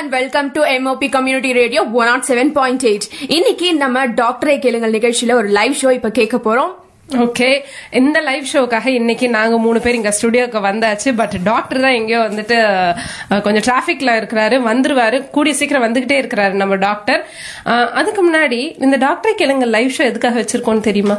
And welcome to M O P community radio one not seven point eight இன்னைக்கு நம்ம டாக்டரை கேளுங்கள் நிகழ்ச்சியில ஒரு லைவ் ஷோ இப்ப கேட்க போறோம் ஓகே இந்த லைவ் ஷோக்காக இன்னைக்கு நாங்க மூணு பேர் இங்க ஸ்டுடியோக்கு வந்தாச்சு பட் டாக்டர் தான் எங்கேயோ வந்துட்டு அஹ், கொஞ்சம் டிராபிக்ல இருக்கிறாரு வந்துருவாரு கூடிய சீக்கிரம் வந்துகிட்டே இருக்கிறாரு நம்ம டாக்டர் அஹ், அதுக்கு முன்னாடி இந்த டாக்டரை கேளுங்க லைவ் ஷோ எதுக்காக வச்சிருக்கோம்னு தெரியுமா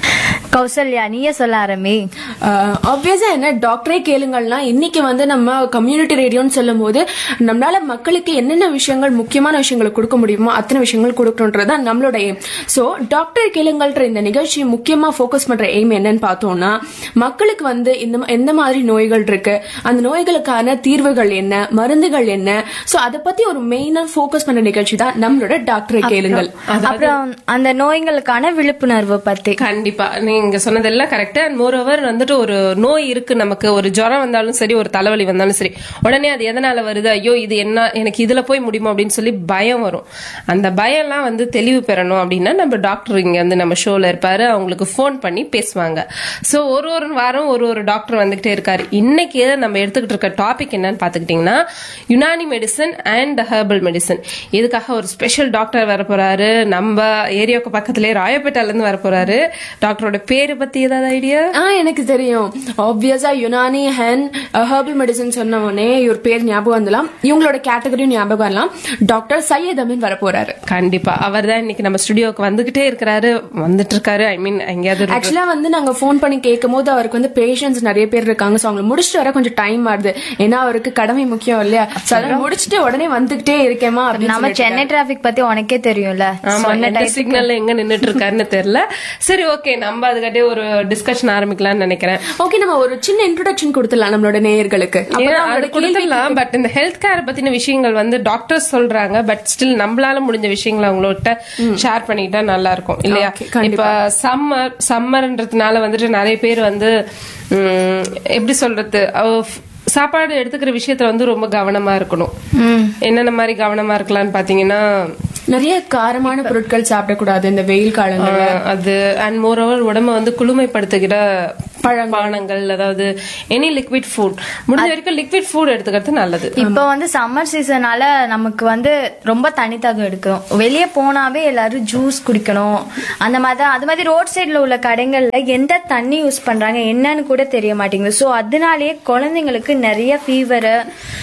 கௌசல்யா நீயே சொல்ல ஆரம்பி ஆப்வியஸா என்ன டாக்டரே கேளுங்கள்னா இன்னைக்கு வந்து நம்ம கம்யூனிட்டி ரேடியோன்னு சொல்லும் போது நம்மளால மக்களுக்கு என்னென்ன விஷயங்கள் முக்கியமான விஷயங்களை கொடுக்க முடியுமோ அத்தனை விஷயங்கள் கொடுக்கணுன்றது தான் நம்மளோட எய்ம் ஸோ டாக்டர் கேளுங்கள்ன்ற இந்த நிகழ்ச்சி முக்கியமா ஃபோக்கஸ் பண்ற எய்ம் என்னன்னு பார்த்தோம்னா மக்களுக்கு வந்து இந்த ம- எந்த மாதிரி நோய்கள் இருக்கு அந்த நோய்களுக்கான தீர்வுகள் என்ன மருந்துகள் என்ன ஸோ அதை பத்தி ஒரு மெயினா ஃபோக்கஸ் பண்ற நிகழ்ச்சி தான் நம்மளோட டாக்டரை கேளுங்கள் அப்புறம் அந்த நோய்களுக்கான விழிப்புணர்வு பத்தி கண்டிப்பா நீங்க சொன்னதெல்லாம் கரெக்ட் அண்ட் மோர் ஓவர் வந்துட்டு ஒரு நோய் இருக்கு நமக்கு ஒரு ஜுரம் வந்தாலும் சரி ஒரு தலைவலி வந்தாலும் சரி உடனே அது எதனால வருது ஐயோ இது என்ன எனக்கு இதுல போய் முடியுமா அப்படின்னு சொல்லி பயம் வரும் அந்த பயம்லாம் வந்து தெளிவு பெறணும் அப்படின்னா நம்ம டாக்டர் இங்க வந்து நம்ம ஷோல இருப்பாரு அவங்களுக்கு ஃபோன் பண்ணி பேசுவாங்க சோ ஒரு ஒரு வாரம் ஒரு ஒரு டாக்டர் வந்துகிட்டே இருக்காரு இன்னைக்கு நம்ம எடுத்துக்கிட்டு இருக்க டாபிக் என்னன்னு பாத்துக்கிட்டீங்கன்னா Unani medicine and herbal medicine இதுக்காக ஒரு ஸ்பெஷல் டாக்டர் வர போறாரு நம்ம ஏரியாவுக்கு பக்கத்துலயே ராயப்பேட்டால இருந்து வர போறாரு டாக்டரோட பேரு பத்தி ஏதாவது ஐடியா ஆ எனக்கு தெரியும் ஆப்வியஸா யுனானி ஹென் ஹெர்பல் மெடிசன் சொன்ன உடனே இவர் பேர் ஞாபகம் வந்துலாம் இவங்களோட கேட்டகரியும் ஞாபகம் வரலாம் டாக்டர் சையத் அமீன் வர போறாரு கண்டிப்பா அவர் தான் இன்னைக்கு நம்ம ஸ்டுடியோக்கு வந்துகிட்டே இருக்கிறாரு வந்துட்டு இருக்காரு ஐ மீன் எங்கேயாவது ஒரு- ஆக்சுவலா வந்து நாங்க ஃபோன் பண்ணி கேட்கும் போது அவருக்கு வந்து பேஷண்ட்ஸ் நிறைய பேர் இருக்காங்க சோ அவங்க முடிச்சுட்டு வர கொஞ்சம் டைம் ஆகுது ஏன்னா அவருக்கு கடமை முக்கியம் இல்லையா So அதனால முடிச்சுட்டு உடனே வந்துகிட்டே இருக்கேமா அப்படின்னு நம்ம சென்னை டிராபிக் பத்தி உனக்கே தெரியும்ல ஆமா சொன்ன எந்த சிக்னல்ல எங்க நின்னுட்டு இருக்காருன்னு தெரியல சரி ஓகே நம்ம அதுக்காட்டி ஒரு டிஸ்கஷன் ஆரம்பிக்கலாம்னு நினைக்கிறேன் ஓகே நம்ம ஒரு சின்ன இன்ட்ரோடக்ஷன் கொடுத்துடலாம் நம்மளோட நேயர்களுக்கு ஏன்னா, அப்பதான் அது அவங்களோட கேள்வி கொடுத்துடலாம் பட் இந்த ஹெல்த் கேர் பத்தின விஷயங்கள் வந்து டாக்டர்ஸ் சொல்றாங்க பட் ஸ்டில் நம்மளால முடிஞ்ச விஷயங்களை அவங்களோட ஷேர் பண்ணிக்கிட்டா நல்லா இருக்கும் இல்லையா Okay, கண்டிப்பா. இப்ப சம்மர் சம்மர்ன்றதுனால வந்துட்டு நிறைய பேர் வந்து உம், எப்படி சொல்றது அவ- சாப்பாடு எடுத்துக்கிற விஷயத்துல வந்து ரொம்ப கவனமா இருக்கணும் என்னென்ன மாதிரி கவனமா இருக்கலாம்னு பாத்தீங்கன்னா நிறைய காரமான பொருட்கள் சாப்பிடக்கூடாது இந்த வெயில் காலங்கள்ல ஆஹ் அது அண்ட் மோர் ஓவர் உடம்ப வந்து குளுமைப்படுத்துகிற பானங்கள் அதாவது எனி லிக்விட் ஃபுட் முடிஞ்ச வரைக்கும் லிக்விட் ஃபுட் எடுத்துக்கிறது நல்லது இப்ப வந்து சம்மர் சீசனால நமக்கு வந்து ரொம்ப தண்ணி தாகம் எடுக்கும் வெளியே போனாவே எல்லாரும் ஜூஸ் குடிக்கணும் அந்த மாதிரி தான் அது மாதிரி ரோட் சைடுல உள்ள கடைகள்ல எந்த தண்ணி யூஸ் பண்றாங்க என்னன்னு கூட தெரிய மாட்டேங்குது ஸோ அதனாலேயே குழந்தைங்களுக்கு நிறைய ஃபீவர்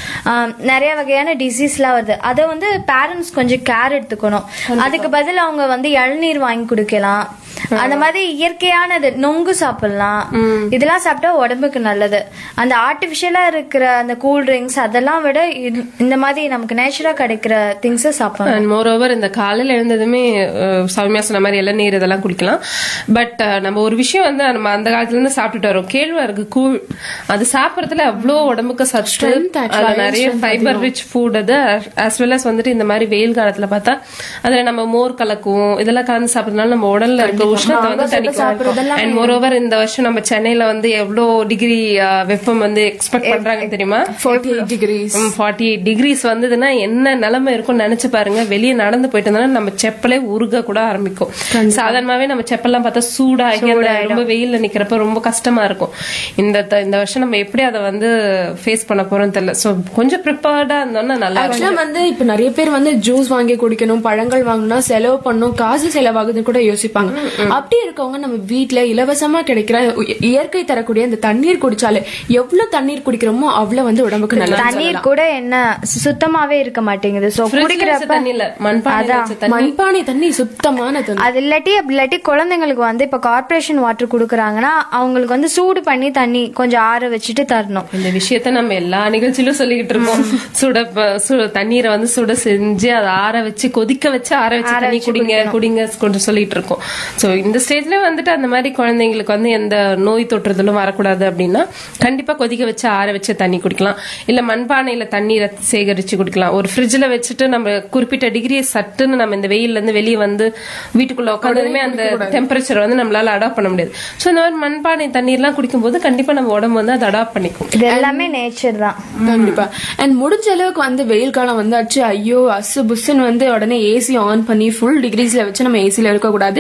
நிறைய வகையான டிசீஸ்லாம் வருது அதை வந்து பேரண்ட்ஸ் கொஞ்சம் கேர் எடுத்துக்கணும் அதுக்கு பதில் அவங்க வந்து இளநீர் வாங்கி குடிக்கலாம் அந்த மாதிரி இயற்கையானது நொங்கு சாப்பிடலாம் இதெல்லாம் சாப்பிட்டா உடம்புக்கு நல்லது அந்த ஆர்டிபிஷியலா இருக்கிற அந்த கூல் ட்ரிங்க்ஸ் அதெல்லாம் விட இது- இந்த மாதிரி நமக்கு நேச்சுரலா கிடைக்கிற திங்ஸ் சாப்பிடணும் அண்ட் மோர் ஓவர் இந்த காலையில எழுந்ததுமே அஹ், சௌமியா சொன்ன மாதிரி இளநீர் இதெல்லாம் குடிக்கலாம் பட் நம்ம ஒரு விஷயம் வந்து நம்ம அந்த காலத்துல இருந்து சாப்பிட்டுட்டு வரோம் கேழ்வரகு கூழ் அது சாப்பிடறதுல அவ்வளோ உடம்புக்கு சத்து Strength actually, அதுல நிறைய ஃபைபர் ரிச் ஃபுட் அது as well as வந்துட்டு இந்த மாதிரி வெயில் காலத்துல பார்த்தா அதுல நம்ம மோர் கலக்குவோம் இதெல்லாம் கலந்து சாப்பிடுறதுனால நம்ம உடல்ல இருக்க உஷ்ணத்தை வந்து தணிக்கும் அண்ட் மோர் ஓவர் இந்த வருஷம் நம்ம சென்னையில வந்து எவ்வளோ டிகிரி வெப்பம் வந்து எக்ஸ்பெக்ட் பண்றாங்க தெரியுமா forty eight degrees forty eight degrees வந்ததுன்னா என்ன நிலைமை இருக்கும்னு நினைச்சு பாருங்க வெளியே நடந்து போயிட்டு இருந்தோம்னா நம்ம செப்பலே உருக கூட ஆரம்பிக்கும் சாதாரணமாவே நம்ம செப்பல்லாம் பார்த்தா சூடாகி அந்த ரொம்ப வெயில்ல நிக்கிறப்ப ரொம்ப கஷ்டமா இருக்கும் இந்த த- இந்த வருஷம் நம்ம எப்படி அதை வந்து ஃபேஸ் பண்ண போறோம் தெரியல சோ கொஞ்சம் ப்ரிப்பேர்டா இருந்தோம்னா நல்லா இருக்கும் ஆக்சுவலா வந்து இப்ப நிறைய பேர் வந்து ஜூஸ் வாங்கி குடிக்கணும் பழங்கள் வாங்கணும் செலவு பண்ணணும் காசு செலவாகுதுன்னு கூட யோசிப்பாங்க அப்படி இருக்கவங்க நம்ம வீட்ல இலவசமா கிடைக்கிற உ- இயற்கை தரக்கூடிய இந்த தண்ணீர் குடிச்சாலே எவ்வளவு தண்ணீர் குடிக்கிறோமோ அவ்வளவு வந்து உடம்புக்கு நல்லது தண்ணீர் கூட என்ன சு- சுத்தமாவே இருக்க மாட்டேங்குது சோ Fridge ல வச்ச குடிக்கிறப்ப தண்ணி இல்ல மண்பானையில வச்ச தண்ணி மண்பானை தண்ணி சுத்தமான தண்ணி அது இல்லாட்டி அப்படி இல்லாட்டி குழந்தைங்களுக்கு வந்து இப்ப கார்ப்பரேஷன் வாட்டர் குடுக்கறாங்கன்னா அவங்களுக்கு வந்து சூடு பண்ணி தண்ணி கொஞ்சம் ஆற வச்சுட்டு தரணும் இந்த விஷயத்த நம்ம எல்லா நிகழ்ச்சியிலும் சொல்லிக்கிட்டு இருக்கோம் சுட ப- சு- தண்ணீரை வந்து சுட செஞ்சு அதை ஆற வச்சு கொதிக்க வச்சு ஆற வச்சு தண்ணி குடிங்க குடிங்க கொஞ்சம் சொல்லிட்டு இருக்கோம் சோ இந்த ஸ்டேஜ்ல வந்துட்டு அந்த மாதிரி குழந்தைங்களுக்கு வந்து எந்த நோய் தொற்றுதலும் வரக்கூடாது அப்படின்னா கண்டிப்பா கொதிக்க வச்சு ஆற வச்சு தண்ணி குடிக்கலாம் இல்ல மண்பானையில தண்ணீரை சேகரிச்சு குடிக்கலாம் ஒரு ஃப்ரிட்ஜ்ல வச்சுட்டு நம்ம குறிப்பிட்ட டிகிரி சட்டுன்னு நம்ம இந்த வெயில்ல இருந்து வெளியே வந்து வீட்டுக்குள்ள உட்காந்ததுமே அந்த டெம்பரேச்சர் வந்து நம்மளால அடாப்ட் பண்ண முடியாது சோ இந்த மாதிரி மண்பானை தண்ணீர்லாம் குடிக்கும்போது கண்டிப்பா நம்ம உடம்பு வந்து அதை அடாப்ட் பண்ணிக்கும் இது எல்லாமே நேச்சர் தான் கண்டிப்பா அண்ட் முடிஞ்ச அளவுக்கு வந்து வெயில் காலம் வந்தாச்சு ஐயோ அசு புஸ்ன்னு வந்து உடனே ஏசி ஆன் பண்ணி ஃபுல் டிகிரிஸ்ல வச்சு நம்ம ஏசில இருக்க கூடாது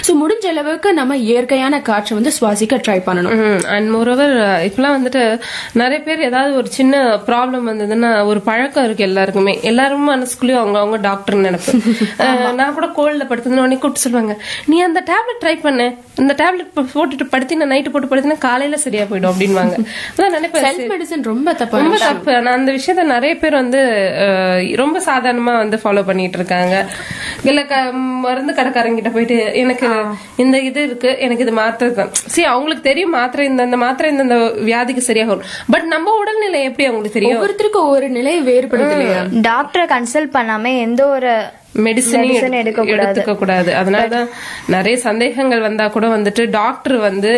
சோ முடிஞ்ச அளவுக்கு நம்ம இயற்கையான காற்றை வந்து சுவாசிக்க ட்ரை பண்ணணும் அண்ட் மோரோவர் இப்பெல்லாம் வந்துட்டு நிறைய பேர் ஏதாவது ஒரு சின்ன ப்ராப்ளம் வந்ததுன்னா ஒரு பழக்கம் இருக்கு எல்லாருக்குமே எல்லாரும் மனசுக்குள்ளேயும் அவங்க அவங்க டாக்டர் நினைப்பு அஹ், நான் கூட கோல்ட்ல படுத்ததுன்னு உடனே கூப்பிட்டு சொல்லுவாங்க நீ அந்த டேப்லெட் ட்ரை பண்ணு இந்த டேப்லெட் போட்டுட்டு படுத்தின நைட்டு போட்டு படுத்தினா காலையில சரியா போயிடும் அப்படின்வாங்க அதான் நினைப்பேன் செல்ஃப் மெடிசன் ரொம்ப தப்பான ரொம்ப தப்பு ஆனா அந்த விஷயத்த நிறைய பேர் வந்து அஹ், ரொம்ப சாதாரணமா வந்து ஃபாலோ பண்ணிட்டு இருக்காங்க இல்ல க- மருந்து கடைக்காரங்கிட்ட போயிட்டு எனக்கு இந்த இது இருக்கு எனக்கு இது மாத்திரை தான் சரி அவங்களுக்கு தெரியும் மாத்திரை இந்த இந்த மாத்திரை இந்த இந்த வியாதிக்கு சரியாகும் பட் நம்ம உடல்நிலை எப்படி அவங்களுக்கு தெரியும் ஒவ்வொருத்தருக்கும் ஒவ்வொரு நிலை வேறுபடுது இல்லையா டாக்டரை கன்சல்ட் பண்ணாம எந்த ஒரு மெடிசனையும் Medicine எடுக்கக்கூடாது. எடுத்துக்க கூடாது அதனாலதான் நிறைய சந்தேகங்கள் வந்தா கூட வந்துட்டு டாக்டர் வந்து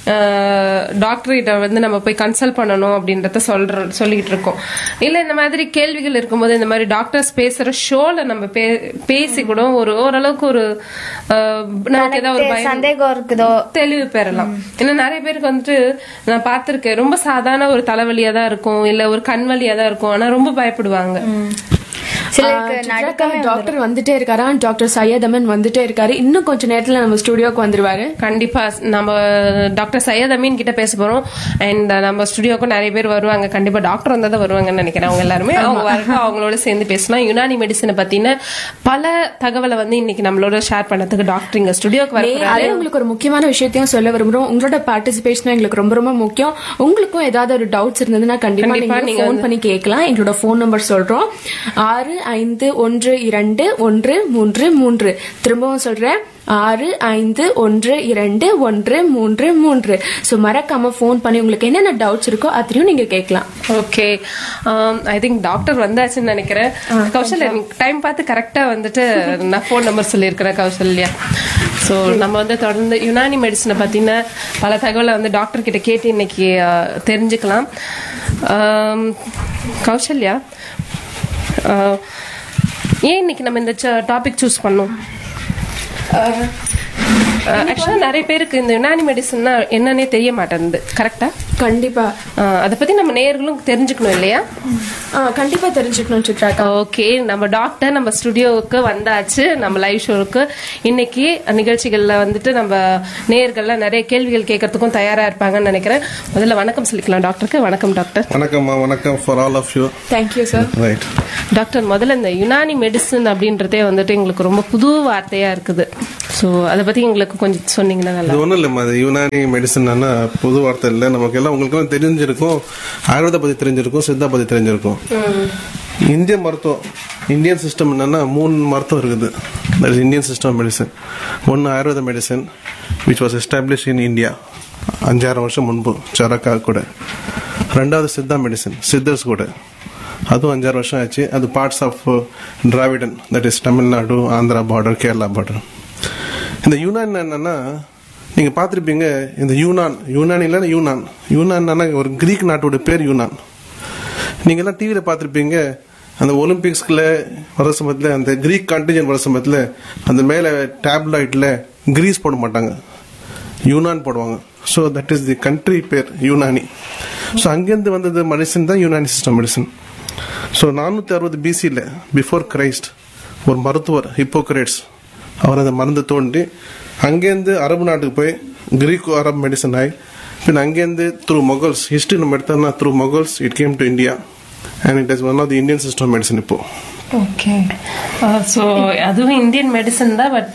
டாக்டர் கிட்ட வந்து நம்ம போய் கன்சல்ட் பண்ணணும் அப்படின்றத சொல்ற சொல்லிட்டு இருக்கோம் இல்ல இந்த மாதிரி கேள்விகள் இருக்கும்போது இந்த மாதிரி டாக்டர்ஸ் பேசுற ஷோல நம்ம பே- பேசி கூட ஒரு ஓரளவுக்கு ஒரு அஹ், நமக்கு ஏதாவது ஒரு பயம் சந்தேகம் இருக்குதோ தெளிவு பெறலாம் ஏன்னா நிறைய பேருக்கு வந்துட்டு நான் பார்த்திருக்கேன் ரொம்ப சாதாரண ஒரு தலைவலியா தான் இருக்கும் இல்ல ஒரு கண் வலியா தான் இருக்கும் ஆனா ரொம்ப பயப்படுவாங்க சிலருக்கு சித்ராக்கா, நடுக்கமே டாக்டர் வந்துட்டே இருக்காரா டாக்டர் சையத் அமன் வந்துட்டே இருக்காரு இன்னும் கொஞ்ச நேரத்துல நம்ம ஸ்டுடியோக்கு வந்துருவாரு கண்டிப்பா நம்ம டாக்டர் சையத் அமீன் கிட்ட பேச போறோம் அண்ட் நம்ம ஸ்டுடியோக்கும் நிறைய பேர் வருவாங்க கண்டிப்பா டாக்டர் வந்தா தான் வருவாங்கன்னு நினைக்கிறேன் அவங்க எல்லாருமே அவங்க வரட்டும் அவங்களோட சேர்ந்து பேசலாம் யுனானி மெடிசனை பத்தின பல தகவலை வந்து இன்னைக்கு நம்மளோட ஷேர் பண்ணதுக்கு டாக்டர் இங்க ஸ்டுடியோக்கு வர அதே உங்களுக்கு ஒரு முக்கியமான விஷயத்தையும் சொல்ல விரும்புறோம் உங்களோட பார்ட்டிசிபேஷன் எங்களுக்கு ரொம்ப ரொம்ப முக்கியம் உங்களுக்கும் ஏதாவது ஒரு டவுட்ஸ் இருந்ததுன்னா கண்டிப்பா கண்டிப்பா நீங்க நீங்க ஃபோன் பண்ணி கேட்கலாம் எங்களோட ஃபோன் நம்பர் சொல்றோம் ஆறு ஐந்து ஒன்று இரண்டு ஒன்று மூன்று மூன்று திரும்பவும் சொல்றேன் ஆறு ஐந்து ஒன்று இரண்டு ஒன்று மூன்று மூன்று சோ மறக்காம ஃபோன் பண்ணி உங்களுக்கு என்னென்ன டவுட்ஸ் இருக்கோ அதையும் நீங்க கேட்கலாம் ஓகே ஐ திங்க் டாக்டர் வந்தாச்சுன்னு நினைக்கிறேன் கௌசல்யா டைம் பார்த்து கரெக்டா வந்துட்டு நான் ஃபோன் நம்பர் சொல்லியிருக்கிறேன் கௌசல்யா ஸோ நம்ம வந்து தொடர்ந்து யுனானி மெடிசனை பத்தின பல தகவலை வந்து டாக்டர் கிட்ட கேட்டு இன்னைக்கு அஹ், தெரிஞ்சுக்கலாம் ஆம், கௌசல்யா அஹ், ஏன் இன்னைக்கு நம்ம இந்த டாபிக் சூஸ் பண்ணோம் ஆக்சுவலா நிறைய பேருக்கு இந்த யுனானி மெடிசன்னா என்னன்னே தெரிய மாட்டேங்குது கரெக்டா கண்டிப்பா அதை பத்தி நம்ம நேயர்களும் தெரிஞ்சுக்கணும் இல்லையா ஆ, கண்டிப்பா தெரிஞ்சுக்கணும் சித்ராக்கா ஓகே நம்ம டாக்டர் நம்ம ஸ்டுடியோவுக்கு வந்தாச்சு நம்ம லைவ் ஷோவுக்கு இன்னைக்கு நிகழ்ச்சிகள்ல வந்துட்டு நம்ம நேயர்கள்லாம் நிறைய கேள்விகள் கேட்கறதுக்கும் தயாரா இருப்பாங்கன்னு நினைக்கிறேன் முதல்ல வணக்கம் சொல்லிக்கலாம் டாக்டருக்கு வணக்கம் டாக்டர் வணக்கம்மா வணக்கம் for all of you thank you sir right doctor முதல்ல இந்த யுனானி மெடிசன் அப்படின்றதே வந்துட்டு எங்களுக்கு ரொம்ப புது வார்த்தையா இருக்குது ஸோ அதை பத்தி எங்களுக்கு கொஞ்சம் சொன்னீங்கன்னா நல்லா இது ஒன்றும் இல்லைம்மா அது யுனானி மெடிசன் புது வார்த்தை இல்லை நமக்கு எல்லாம் உங்களுக்கு எல்லாம் தெரிஞ்சிருக்கும் ஆயுர்வேத பத்தி தெரிஞ்சிருக்கும் சித்தா பத்தி தெரிஞ்சிருக்கும் இந்திய மருத்துவம் இந்தியன் சிஸ்டம் என்னன்னா மூணு மருத்துவம் இருக்குது that is Indian system medicine ஒன்று Ayurveda medicine which was establish in India அஞ்சாயிரம் வருஷம் முன்பு சரக்கா கூட ரெண்டாவது சித்தா மெடிசன் சித்தர்ஸ் கூட அதுவும் அஞ்சாறு வருஷம் ஆச்சு அது parts of Dravidian that is Tamil Nadu Andhra border Kerala border இந்த யூனான் என்னன்னா நீங்க பார்த்திருப்பீங்க இந்த யூனான் யூனான் இல்லைன்னா யூனான் யூனான் ஒரு கிரீக் நாட்டோட பேர் யூனான் நீங்க எல்லாம் டிவியில பார்த்திருப்பீங்க அந்த ஒலிம்பிக்ஸ்ல வர சமயத்தில் அந்த கிரீக் கான்டிஜன் வர சமயத்தில் அந்த மேலே டேப்லாய்ட்ல கிரீஸ் போட மாட்டாங்க யூனான் போடுவாங்க so that is the country பேர் யூனானி ஸோ அங்கேருந்து வந்தது மெடிசன் தான் யூனானி சிஸ்டம் மெடிசன் ஸோ நானூற்றி அறுபது பிசியில் பிஃபோர் கிரைஸ்ட் ஒரு மருத்துவர் ஹிப்போக்ரேட்ஸ் அவர் அந்த மருந்து தோண்டி அங்கேருந்து அரபு நாட்டுக்கு போய் கிரீக் அரப் மெடிசன் ஆகி பின் அங்கேருந்து த்ரூ மொகல்ஸ் ஹிஸ்ட்ரி நம்ம எடுத்தோம்னா through Mughals it came to India and it is one of the Indian system medicine இப்போ ஓகே ஸோ அதுவும் இந்தியன் மெடிசன் தான் பட்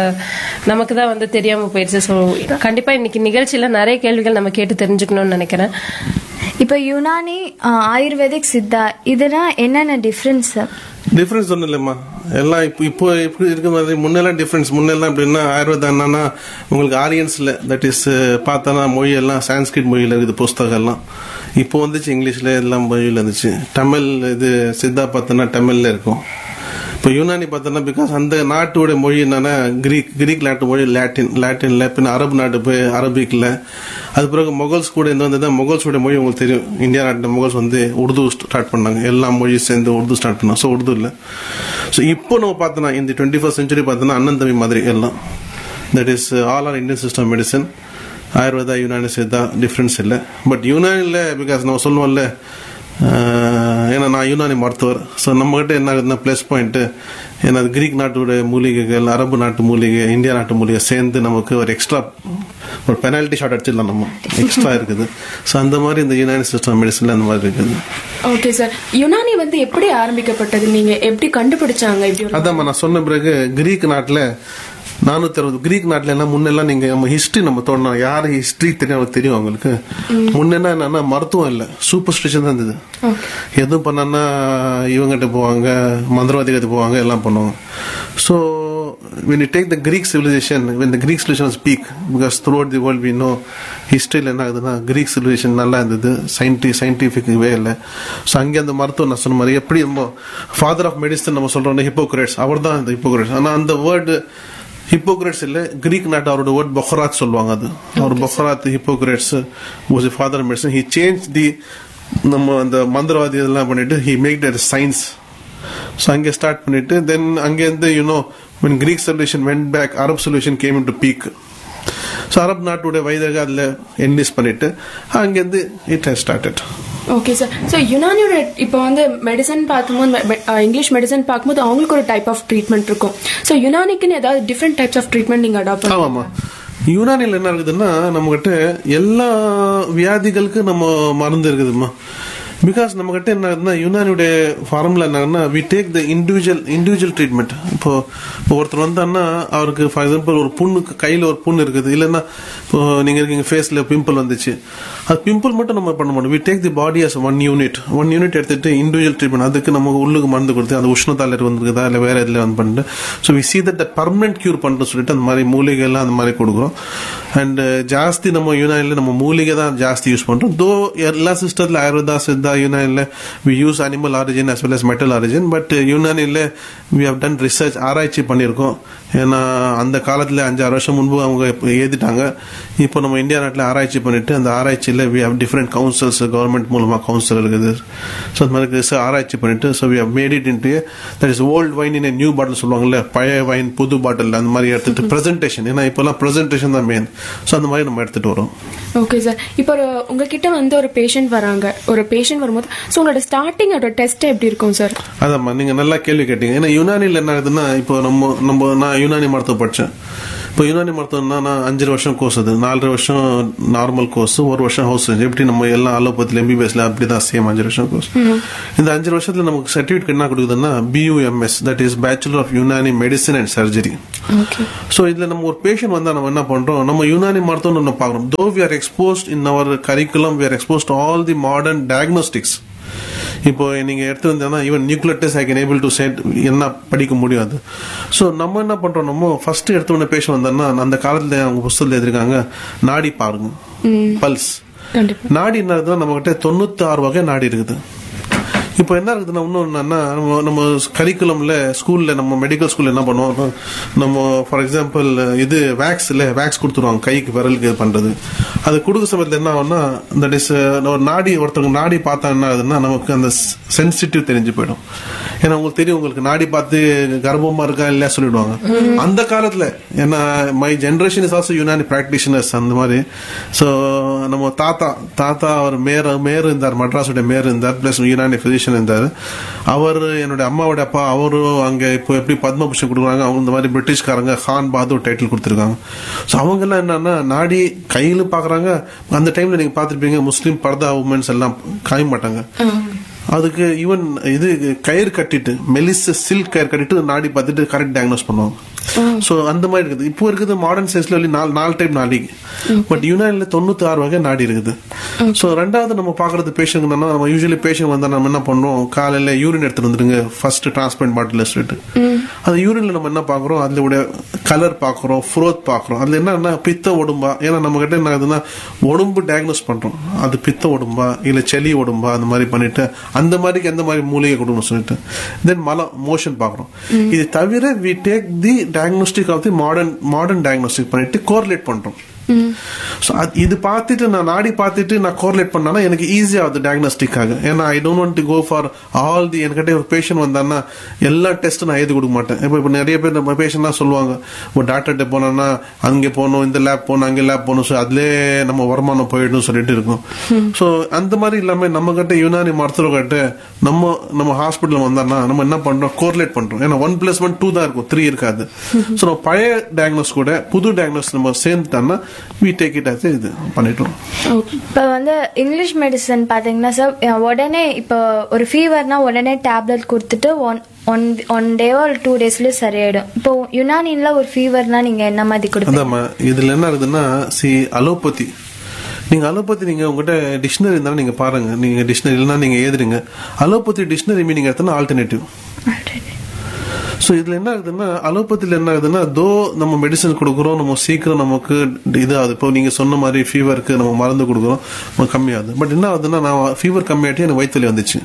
நமக்கு தான் வந்து தெரியாம போயிடுச்சு ஸோ கண்டிப்பா இன்னைக்கு நிகழ்ச்சியில நிறைய கேள்விகள் நம்ம கேட்டு தெரிஞ்சுக்கணும்னு நினைக்கிறேன் இப்ப யுனானி ஆஹ், ஆயுர்வேதிக் சித்தா இதுனா என்னென்ன டிஃபரன்ஸ் டிஃபரன்ஸ் ஒன்றும் இல்லைம்மா எல்லாம் இப்போ இப்போ எப்படி இருக்க மாதிரி முன்னெல்லாம் டிஃபரன்ஸ் முன்னெல்லாம் எப்படின்னா ஆயுர்வேதம் என்னன்னா உங்களுக்கு ஆரியன்ஸ்ல தட் இஸ் பார்த்தோன்னா மொழி எல்லாம் சான்ஸ்கிரிட் மொழியில் இருக்குது புஸ்தகம் எல்லாம் இப்போ வந்துச்சு இங்கிலீஷ்ல எல்லாம் மொழியில் இருந்துச்சு தமிழ் இது சித்தா பார்த்தோன்னா தமிழ்ல இருக்கும் இப்போ யூனானி பார்த்தோன்னா பிகாஸ் அந்த நாட்டோட மொழி என்னன்னா கிரீக் கிரீக் நாட்டு மொழி லாட்டின் லாட்டின்ல பின்ன அரபு நாட்டு போய் அரபிக்ல அது பிறகு மொகல்ஸ் கூட இருந்து வந்தது மொகல்ஸோட மொழி உங்களுக்கு தெரியும் இந்தியா நாட்டு மொகல்ஸ் வந்து உருது ஸ்டார்ட் பண்ணாங்க எல்லா மொழியும் சேர்ந்து உருது ஸ்டார்ட் பண்ணாங்க ஸோ உருது இல்லை ஸோ இப்போ நம்ம பார்த்தோன்னா இந்த டுவெண்ட்டி ஃபர்ஸ்ட் செஞ்சுரி பார்த்தோன்னா அண்ணன் தம்பி மாதிரி எல்லாம் that is all are Indian system medicine Ayurveda Unani Siddha difference இல்லை பட் யுனானியில் பிகாஸ் நம்ம சொல்லுவோம்ல ஏன்னா நான் யுனானி மருத்துவர் ஸோ நம்மகிட்ட என்ன ஆகுதுன்னா ப்ளஸ் பாயிண்ட் ஏன்னா அது கிரீக் நாட்டோட மூலிகைகள் அரபு நாட்டு மூலிகை இந்தியா நாட்டு மூலிகை சேர்ந்து நமக்கு ஒரு எக்ஸ்ட்ரா ஒரு பெனால்ட்டி ஷாட் அடிச்சிடலாம் நம்ம எக்ஸ்ட்ரா இருக்குது ஸோ அந்த மாதிரி இந்த யுனானி சிஸ்டம் மெடிசன்ல அந்த மாதிரி இருக்குது ஓகே சார் யுனானி வந்து எப்படி ஆரம்பிக்கப்பட்டது நீங்க எப்படி கண்டுபிடிச்சாங்க இப்படி ஒரு அதான் நான் சொன்ன பிறகு கிரீக் நாட்டில் நானூத்தி அறுபது கிரீக் நாட்டுல எல்லாம் முன்னெல்லாம் நீங்க நம்ம ஹிஸ்டரி நம்ம தோணும் யாரு ஹிஸ்டரி தெரியும் அவங்களுக்கு தெரியும் அவங்களுக்கு முன்னெல்லாம் என்னன்னா மருத்துவம் இல்ல சூப்பர் ஸ்டிஷன் தான் இருந்தது எதுவும் பண்ணா இவங்கிட்ட போவாங்க மந்திரவாதிகிட்ட போவாங்க எல்லாம் பண்ணுவாங்க so when you take the Greek civilization, when the Greek civilization speak, because throughout the world we know ஹிஸ்டரியில் என்ன ஆகுதுன்னா கிரீக் சிவிலைசேஷன் நல்லா இருந்தது சயின்டி சயின்டிஃபிக் வே இல்லை ஸோ அங்கே அந்த மருத்துவம் நான் சொன்ன மாதிரி எப்படி நம்ம ஃபாதர் ஆஃப் மெடிசன் நம்ம சொல்றோம் ஹிப்போக்ரேட்ஸ் அவர் தான் இந்த ஹிப்போக்ரேட்ஸ் ஆனால் அந்த வேர்டு ஹிப்போக்ரேட்ஸ் இல்லை கிரீக் நாட்டு அவரோட வேர்ட் பொஹராத் சொல்லுவாங்க அது அவர் பொஹராத் Hippocrates was father medicine he change the நம்ம அந்த மந்திரவாதி இதெல்லாம் பண்ணிட்டு he make that science so அங்கே ஸ்டார்ட் பண்ணிட்டு தென் அங்கேருந்து you know when Greek solution went back Arab solution came into peak so Arab நாட்டுடைய வைதக அதில் என்லிஸ்ட் பண்ணிட்டு அங்கேருந்து it has started okay sir so யுனானியோட இப்போ வந்து மெடிசன் பார்க்கும்போது மெ- அஹ் இங்கிலீஷ் மெடிசன் பார்க்கும்போது அவங்களுக்கு ஒரு டைப் ஆஃப் ட்ரீட்மெண்ட் இருக்கும் ஸோ யுனானிக்குன்னு ஏதாவது டிஃப்ரெண்ட் டைப்ஸ் ஆஃப் ட்ரீட்மெண்ட் நீங்க அடாப்ட் பண்ணுங்க ஆமாமா யுனானியில் என்ன இருக்குதுன்னா நம்மகிட்ட எல்லா வியாதிகளுக்கு நம்ம மருந்து இருக்குதுமா பிகாஸ் நம்மகிட்ட என்ன ஆகுதுன்னா யுனானியுடைய ஃபார்முலா என்னன்னா we take the individual individual treatment இப்போ இப்போ ஒருத்தர் வந்தான்னா அவருக்கு ஃபார் எக்ஸாம்பிள் ஒரு புண்ணுக்கு கையில் ஒரு புண்ணு இருக்குது இல்லைன்னா இப்போ நீங்க இருக்கீங்க ஃபேஸ்ல பிம்பிள் வந்துச்சு அது பிம்பிள் மட்டும் நம்ம பண்ண மாட்டோம் we take the body as one unit one unit எடுத்துட்டு இண்டிவிஜுவல் ட்ரீட்மெண்ட் அதுக்கு நம்ம உள்ளுக்கு மருந்து கொடுத்து அது உஷ்ணத்தால வந்துருக்குதா இல்லை வேற இதில் வந்து பண்ணிட்டு so we see that permanent cure பண்ணுறோம் சொல்லிட்டு அந்த மாதிரி மூலிகை எல்லாம் அந்த மாதிரி கொடுக்குறோம் அண்ட் ஜாஸ்தி நம்ம யுனானில் நம்ம மூலிகை தான் ஜாஸ்தி யூஸ் பண்றோம் தோ எல்லா சிஸ்டத்தில் ஆயுர்வேதா சித்தா யுனானில் we use animal origin as well as metal origin but யுனானில் வி ஹவ் டன் ரிசர்ச் ஆராய்ச்சி பண்ணியிருக்கோம் ஏன்னா அந்த காலத்தில் அஞ்சாறு வருஷம் முன்பு அவங்க இப்ப எழுதிட்டாங்க இப்போ நம்ம இந்தியா நாட்டில் ஆராய்ச்சி பண்ணிட்டு அந்த ஆராய்ச்சியில் we have different councils government மூலமாக கவுன்சில் இருக்குது ஸோ அந்த மாதிரி research ஆராய்ச்சி பண்ணிட்டு so we have made it into that is old wine in new bottle சொல்லுவாங்கல்ல பழைய வைன் புது பாட்டில் அந்த மாதிரி எடுத்துட்டு ப்ரெசன்டேஷன் ஏன்னா இப்போல்லாம் ப்ரெசன்டேஷன் தான் மெயின் ஸோ அந்த மாதிரி நம்ம எடுத்துட்டு வரோம் ஓகே சார் இப்போ ஒரு உங்ககிட்ட வந்து ஒரு பேஷண்ட் வராங்க ஒரு பேஷண்ட் வரும்போது ஸோ உங்களோட ஸ்டார்டிங் அதோட டெஸ்ட் எப்படி இருக்கும் சார் அதாம்மா நீங்க நல்லா கேள்வி கேட்டீங்க ஏன்னா யுனானியில் என்ன ஆகுதுன்னா இப்போ நம்ம நம்ம நான் யுனானி மருத்துவம் படித்தேன் இப்போ யுனானி மருத்துவம்னா நான் அஞ்சு வருஷம் கோர்ஸ் அது நாலரை வருஷம் நார்மல் கோர்ஸ் ஒரு வருஷம் ஹவுஸ் எப்படி நம்ம எல்லாம் அலோபத்தில் எம்பிபிஎஸ்ல அப்படி தான் சேம் அஞ்சு வருஷம் கோர்ஸ் இந்த அஞ்சு வருஷத்துல நமக்கு சர்டிஃபிகேட் என்ன கொடுக்குதுன்னா BUMS that is bachelor of Unani medicine and surgery okay so இதுல நம்ம ஒரு பேஷண்ட் வந்தா நம்ம என்ன பண்றோம் நம்ம யுனானி மருத்துவம் ஒன்று பார்க்குறோம் though we are exposed in our curriculum we are exposed all the modern diagnostics இப்போ நீங்க எடுத்து வந்தீங்கன்னா even nuclear test I can able to set என்ன படிக்க முடியாது ஸோ நம்ம என்ன பண்றோம் நம்ம ஃபர்ஸ்ட் எடுத்த உடனே பேஷண்ட் வந்தோம்னா அந்த காலத்துல அவங்க புஸ்தகத்தில் எழுதிருக்காங்க நாடி பாருங்க பல்ஸ் கண்டிப்பா நாடி என்ன இருக்குதுன்னா நம்ம கிட்ட தொண்ணூத்தி ஆறு வகை நாடி இருக்குது இப்போ என்ன இருக்குதுன்னா இன்னும் என்னன்னா நம்ம நம்ம கரிக்குலம்ல ஸ்கூல்ல நம்ம மெடிக்கல் ஸ்கூல்ல என்ன பண்ணுவோம் நம்ம ஃபார் எக்ஸாம்பிள் இது வேக்ஸ்ல வேக்ஸ் கொடுத்துருவாங்க கைக்கு விரலுக்கு இது பண்றது அது கொடுக்க சமயத்தில் என்ன ஆகும்னா தட் இஸ் ஒரு நாடி ஒருத்தவங்க நாடி பார்த்தா என்ன ஆகுதுன்னா நமக்கு அந்த சென்சிட்டிவ் தெரிஞ்சு போயிடும் ஏன்னா உங்களுக்கு தெரியும் உங்களுக்கு நாடி பார்த்து கர்ப்பமா இருக்கா இல்லையா சொல்லிடுவாங்க அந்த காலத்துல ஏன்னா my generation is also Unani practitioners அந்த மாதிரி ஸோ நம்ம தாத்தா தாத்தா அவர் மேயர் மேயர் இருந்தார் மெட்ராஸுடைய மேயர் இருந்தார் பிளஸ் யுனானி பிசிஷியன் இருந்தார் அவர் என்னுடைய அம்மாவோட அப்பா அவரும் அங்க இப்போ எப்படி பத்மபூஷன் கொடுக்குறாங்க அவங்க இந்த மாதிரி பிரிட்டிஷ்காரங்க கான் பஹதூர் டைட்டில் கொடுத்துருக்காங்க ஸோ அவங்க எல்லாம் என்னன்னா நாடி கையில பாக்குறாங்க அந்த டைம்ல நீங்க பார்த்திருப்பீங்க முஸ்லீம் பர்தா உமன்ஸ் எல்லாம் காய மாட்டாங்க அதுக்கு ஈவன் இது கயிறு கட்டிட்டு மெலிச சில்க் கயிறு கட்டிட்டு நாடி பார்த்துட்டு கரெக்ட் டயக்னோஸ் பண்ணுவாங்க ஸோ அந்த மாதிரி இருக்குது இப்போ இருக்குது மாடர்ன் சைஸ்ல நாலு நாலு டைப் நாடி பட் யுனானில தொண்ணூத்தி ஆறு வகை நாடி இருக்குது ஸோ ரெண்டாவது நம்ம பாக்குறது பேஷண்ட் என்னன்னா நம்ம யூஸ்வலி பேஷண்ட் வந்தா நம்ம என்ன பண்றோம் காலையில யூரின் எடுத்துட்டு வந்துருங்க ஃபர்ஸ்ட் டிரான்ஸ்பிளண்ட் பாட்டில் சொல்லிட்டு அந்த யூரின்ல நம்ம என்ன பாக்குறோம் அதுல உடைய கலர் பாக்குறோம் ஃப்ரோத் பாக்குறோம் அதுல என்னன்னா பித்த உடம்பா ஏன்னா நம்ம கிட்ட என்ன ஆகுதுன்னா உடம்பு டயக்னோஸ் பண்றோம் அது பித்த உடம்பா இல்ல செளி உடம்பா அந்த மாதிரி பண்ணிட்டு அந்த மாதிரிக்கு எந்த மாதிரி மூலிகை கொடுக்கணும் சொல்லிட்டு தென் மலம் மோஷன் பாக்குறோம் இது தவிர we take the diagnostic of the modern modern diagnostic பண்ணிட்டு கோரிலேட் பண்றோம் ஸோ இது பார்த்துட்டு நான் நாடி பார்த்துட்டு நான் கோரிலேட் பண்ணானா எனக்கு ஈஸியா ஆகுது டயக்னாஸ்டிக் ஆகும் ஏன்னா I don't want to go for all the என்கிட்ட ஒரு பேஷண்ட் வந்தான்னா எல்லா டெஸ்ட் நான் எழுதி கொடுக்க மாட்டேன் இப்போ இப்போ நிறைய பேர் நம்ம பேஷண்ட்லாம் சொல்லுவாங்க இப்போ டாக்டர்கிட்ட போனோம்னா அங்கே போகணும் இந்த லேப் போகணும் அங்கே லேப் போகணும் ஸோ அதுலேயே நம்ம வருமானம் போயிடும் சொல்லிட்டு இருக்கும் ஸோ அந்த மாதிரி இல்லாமல் நம்ம கிட்ட யுனானி மருத்துவர்கிட்ட நம்ம நம்ம ஹாஸ்பிட்டல் வந்தோம்னா நம்ம என்ன பண்றோம் கோரிலேட் பண்றோம் ஏன்னா ஒன் பிளஸ் ஒன் டூ தான் இருக்கும் த்ரீ இருக்காது ஸோ நம்ம பழைய டயக்னோஸ் கூட புது டயக்னோஸ் நம்ம சேர்ந்துட்டோம்னா வி டேக் இட் ஆச்சு இது பண்ணிட்டோம் இப்போ வந்து இங்கிலீஷ் மெடிசன் பார்த்தீங்கன்னா சார் உடனே இப்போ ஒரு ஃபீவர்னா உடனே டேப்லெட் கொடுத்துட்டு ஒன் ஒன் ஒன் டேவோ ஒரு டூ டேஸ்லயே சரியாயிடும் இப்போ யுனானில ஒரு ஃபீவர்னா நீங்க என்ன மாதிரி கொடுப்பீங்க அதாம்மா இதுல என்ன இருக்குதுன்னா சி அலோபதி நீங்க அலோபதி நீங்க உங்ககிட்ட டிக்ஷனரி இருந்தாலும் நீங்க பாருங்க நீங்க டிக்ஷனரி இல்லைன்னா நீங்க எழுதுறீங்க அலோபதி டிக்ஷனரி மீனிங் எடுத்தா ஆல்டர்னேட்டிவ் ஸோ இதுல என்ன ஆகுதுன்னா அலோபதியில் என்ன ஆகுதுன்னா தோ நம்ம மெடிசன் கொடுக்குறோம் நம்ம சீக்கிரம் நமக்கு இது ஆகுது இப்போ நீங்க சொன்ன மாதிரி ஃபீவருக்கு நம்ம மருந்து கொடுக்குறோம் நம்ம கம்மியாகுது பட் என்ன ஆகுதுன்னா நான் ஃபீவர் கம்மியாட்டி எனக்கு வயிற்றுல வந்துச்சு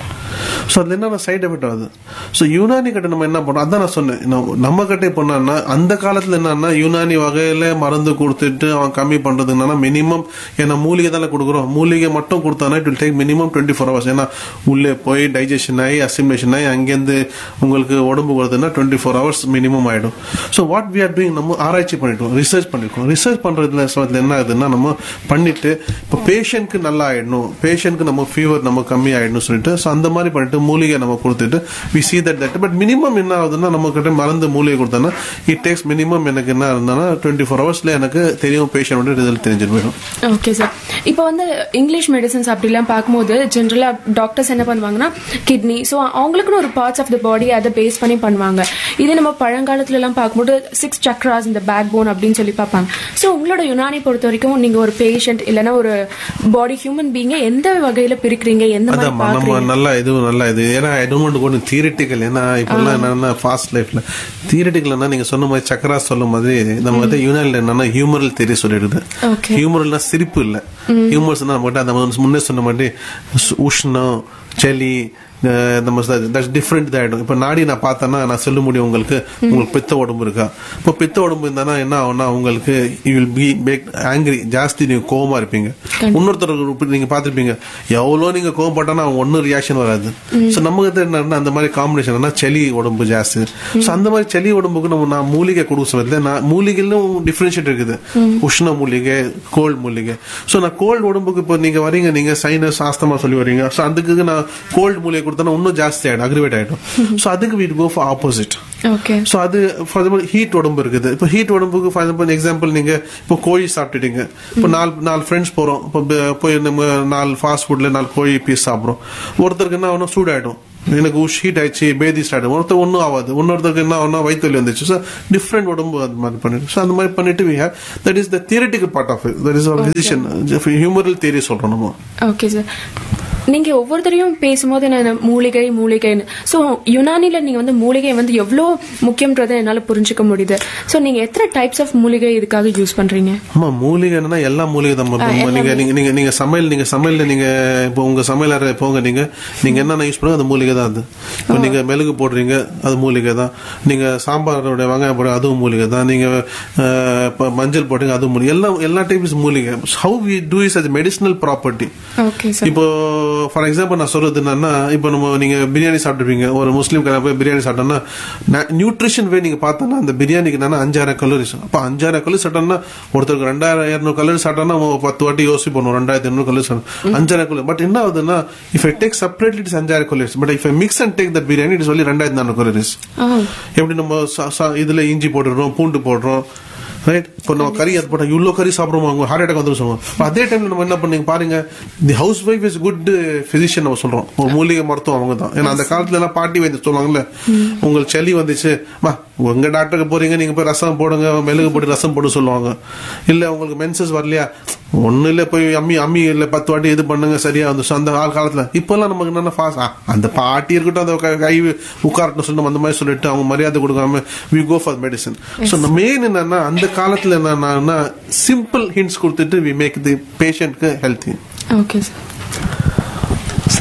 ஸோ அதுல என்ன சைட் எஃபெக்ட் ஆகுது ஸோ யூனானி கிட்ட நம்ம என்ன பண்ணோம் அதான் நான் சொன்னேன் நம்ம- நம்ம கிட்ட இப்போ என்னன்னா அந்த காலத்துல என்னன்னா யூனானி வகையில மருந்து கொடுத்துட்டு அவன் கம்மி பண்றது என்னன்னா மினிமம் ஏன்னா மூலிகை தானே கொடுக்குறோம் மூலிகை மட்டும் கொடுத்தானா it will take minimum twenty four hours ஏன்னா உள்ளே போய் டைஜஷன் ஆகி அசிமுலேஷன் ஆகி அங்கேருந்து உங்களுக்கு உடம்பு வருதுன்னா டுவெண்ட்டி ஃபோர் ஹவர்ஸ் மினிமம் ஆயிடும் so what we are doing நம்ம ஆராய்ச்சி பண்ணிட்டோம் ரிசர்ச் பண்ணிருக்கோம் ரிசர்ச் பண்றதுல சமயத்துல என்ன ஆகுதுன்னா நம்ம பண்ணிட்டு இப்போ பேஷண்ட்க்கு நல்லா ஆயிடணும் பேஷண்ட்க்கு நம்ம ஃபீவர் நம்ம கம்மி ஆயிடணும் சொல்லிட்டு ஸோ அந்த மாதிரி பண்ணிட்டு மூலிகை நம்ம கொடுத்துட்டு we see that that but minimum என்ன ஆகுதுன்னா நம்ம கிட்ட மருந்து மூலிகை கொடுத்தோன்னா இட் டேக்ஸ் மினிமம் எனக்கு என்ன இருந்தானா டுவெண்ட்டி ஃபோர் ஹவர்ஸ்ல எனக்கு தெரியும் பேஷண்டோட ரிசல்ட் தெரிஞ்சுட்டு போயிடும் ஓகே சார் இப்போ வந்து இங்கிலீஷ் மெடிசன்ஸ் அப்படிலாம் பார்க்கும்போது ஜென்ரலா டாக்டர்ஸ் என்ன பண்ணுவாங்கன்னா கிட்னி ஸோ அவங்களுக்குன்னு ஒரு பார்ட்ஸ் ஆஃப் த பாடி அதை பேஸ் பண்ணி பண்ணுவாங்க இதே நம்ம பழங்காலத்துல எல்லாம் பார்க்கும்போது சிக்ஸ் சக்ராஸ் இந்த பேக் போன் அப்படின்னு சொல்லி பார்ப்பாங்க ஸோ உங்களோட யுனானி பொறுத்த வரைக்கும் நீங்க ஒரு பேஷண்ட் இல்லைன்னா ஒரு பாடி ஹியூமன் பீங்க எந்த வகையில பிரிக்கிறீங்க எந்த மாதிரி அதான் நம்ம பாக்குறீங்க நல்லா இது நல்லா இது ஏன்னா I don't want gone theoretical ஏன்னா இப்பெல்லாம் என்னன்னா ஃபாஸ்ட் லைஃப்ல தியரிட்டிக்கல்னா நீங்க சொன்ன மாதிரி சக்கரா சொல்லும் மாதிரி நம்ம வந்து யூனியன்ல என்னன்னா ஹியூமரல் தெரிய சொல்லிடுது Okay. ஹியூமரல்னா சிரிப்பு இல்ல ஹியூமர்ஸ் நம்ம கிட்ட அந்த முன்னே சொன்ன மாதிரி சு- உஷ்ணம் சளி அஹ் நம்ம தட்ஸ் டிஃப்ரெண்ட் ஆயிடும் இப்போ நாடி நான் பார்த்தேன்னா நான் சொல்ல முடியும் உங்களுக்கு உங்களுக்கு பித்த உடம்பு இருக்கா இப்போ பித்த உடம்பு இருந்தானா என்ன ஆகும்னா உங்களுக்கு you will be make angry ஜாஸ்தி நீங்க கோவமா இருப்பீங்க இன்னொருத்தர் நீங்க பார்த்திருப்பீங்க எவ்வளோ நீங்க கோவப்பட்டானா அவங்க ஒன்றும் ரியாக்ஷன் வராது ஸோ நம்ம கிட்ட என்னன்னா அந்த மாதிரி காம்பினேஷன் சளி உடம்பு ஜாஸ்தி ஸோ அந்த மாதிரி சளி உடம்புக்கு நம்ம நான் மூலிகை கொடுக்க சொல்லுறது நான் மூலிகையிலும் டிஃபரன்ஷியேட் இருக்குது உஷ்ண மூலிகை கோல்ட் மூலிகை ஸோ நான் கோல்டு உடம்புக்கு இப்போ நீங்க வரீங்க நீங்க சைனஸ் ஆஸ்தமா சொல்லி வரீங்க ஸோ அதுக்கு நான் கோல்டு மூலிகை கொடுத்தா இன்னும் ஜாஸ்தி ஆயிடும் அக்ரிவேட் ஆயிடும் ஸோ அதுக்கு we'd go for opposite okay so அது ஃபார் எக்ஸாம்பிள் ஹீட் உடம்பு இருக்குது இப்போ ஹீட் உடம்புக்கு ஃபார் எக்ஸாம்பிள் எக்ஸாம்பிள் நீங்க இப்போ கோழி சாப்பிட்டுட்டீங்க இப்போ நாலு நாலு ஃப்ரெண்ட்ஸ் போறோம் இப்போ ப- போய் நம்ம நாலு ஃபாஸ்ட் ஃபுட்ல நாலு கோழி பீஸ் சாப்பிட்றோம் ஒருத்தருக்கு என்ன ஆகணும் சூடாயிடும் எனக்கு உஷ் ஹீட் ஆயிடுச்சு பேதி ஸ்டார்ட் ஆகும் ஒருத்தர் ஒன்றும் ஆகாது இன்னொருத்தருக்கு என்ன ஆகும்னா வயிற்று வலி வந்துச்சு ஸோ டிஃப்ரெண்ட் உடம்பு அது மாதிரி பண்ணிட்டு ஸோ அந்த மாதிரி பண்ணிட்டு we have that is the theoretical part of it that is physician humoral theory சொல்றோம் நம்ம ஓகே சார் நீங்க ஒவ்வொருத்தரையும் பேசும்போது நான் மூலிகை மூலிகைன்னு ஸோ யுனானில நீங்க வந்து மூலிகை வந்து எவ்வளோ முக்கியன்றதை என்னால புரிஞ்சுக்க முடியுது ஸோ நீங்க எத்தனை டைப்ஸ் ஆஃப் மூலிகை இதுக்காக யூஸ் பண்றீங்க ஆமா மூலிகை என்னன்னா எல்லா மூலிகை தான் மருத்துவம். நீங்க நீங்க நீங்க நீங்க சமையல் நீங்க சமையல்ல நீங்க இப்போ உங்க சமையல் அறை போங்க நீங்க நீங்க என்னென்ன யூஸ் பண்ணுங்க அது மூலிகை தான் அது இப்போ நீங்க மெழுகு போடுறீங்க அது மூலிகை தான் நீங்க சாம்பாரோட வெங்காயம் போடுங்க அதுவும் மூலிகை தான் நீங்க அஹ், இப்போ மஞ்சள் போடுறீங்க அதுவும் மூலிகை எல்லாம் எல்லா டைப்ஸ் மூலிகை ஹவு வி டூ இஸ் அது மெடிசினல் ப்ராப்பர்ட்டி ஓகே சார் இப்போ ஃபார் எக்ஸாம்பிள் நான் சொல்றது என்னன்னா இப்போ நம்ம நீங்க பிரியாணி சாப்பிட்டுருப்பீங்க ஒரு முஸ்லீம் கடை போய் பிரியாணி சாப்பிட்டோம்னா நியூட்ரிஷன் வே நீங்க பார்த்தோம்னா அந்த பிரியாணிக்கு என்னன்னா அஞ்சாயிரம் கலோரிஸ் அப்போ அஞ்சாயிரம் கலோரி சாப்பிட்டோம்னா ஒருத்தருக்கு ரெண்டாயிரம் இரநூறு கலோரி சாப்பிட்டோம்னா நம்ம பத்து வாட்டி யோசிப்போம் ரெண்டாயிரத்தி இரநூறு கலோரி சாப்பிடும் அஞ்சாயிரம் கலோரி பட் என்ன ஆகுதுன்னா if I take separately it's அஞ்சாயிரம் calories but if I mix and take that biryani it சொல்லி ரெண்டாயிரத்தி நானூறு கலோரிஸ் ஆ எப்படி நம்ம ச- ச- இதுல இஞ்சி போட்டுடுறோம் பூண்டு போடுறோம் ரைட் இப்போ நம்ம கறி அது போட்டா இவ்வளோ கறி சாப்பிடுவோம் அவங்க ஹார்ட் அட்டாக் வந்துரும் சொல்லுவோம் அப்ப அதே டைம்ல நம்ம என்ன பண்ணீங்க பாருங்க the housewife is good physician நம்ம சொல்றோம் ஒரு மூலிகை மருத்துவம் அவங்க தான் ஏன்னா அந்த காலத்துல எல்லாம் பாட்டி வைத்து சொல்லுவாங்கல்ல உங்களுக்கு சளி வந்துச்சு வா உங்க டாக்டருக்கு போறீங்க நீங்க போய் ரசம் போடுங்க மெழுகு போட்டு ரசம் போட்டு சொல்லுவாங்க இல்ல உங்களுக்கு மென்சஸ் வரலையா ஒண்ணு இல்ல போய் அம்மி அம்மி இல்ல பத்து வாட்டி இது பண்ணுங்க சரியா வந்துச்சு அந்த கால காலத்துல இப்பெல்லாம் நமக்கு என்னன்னா ஃபாஸ்ட் அந்த பாட்டி இருக்கட்டும் அந்த க- கை உட்காரட்டும் சொல்லி நம்ம அந்த மாதிரி சொல்லிட்டு அவங்க மரியாதை கொடுக்காம we go for medicine so main என்னன்னா அந்த காலத்துல என்னன்னா சிம்பிள் ஹிண்ட்ஸ் கொடுத்துட்டு வி மேக் தி பேஷண்ட்க்கு ஹெல்த்தி ஓகே சார்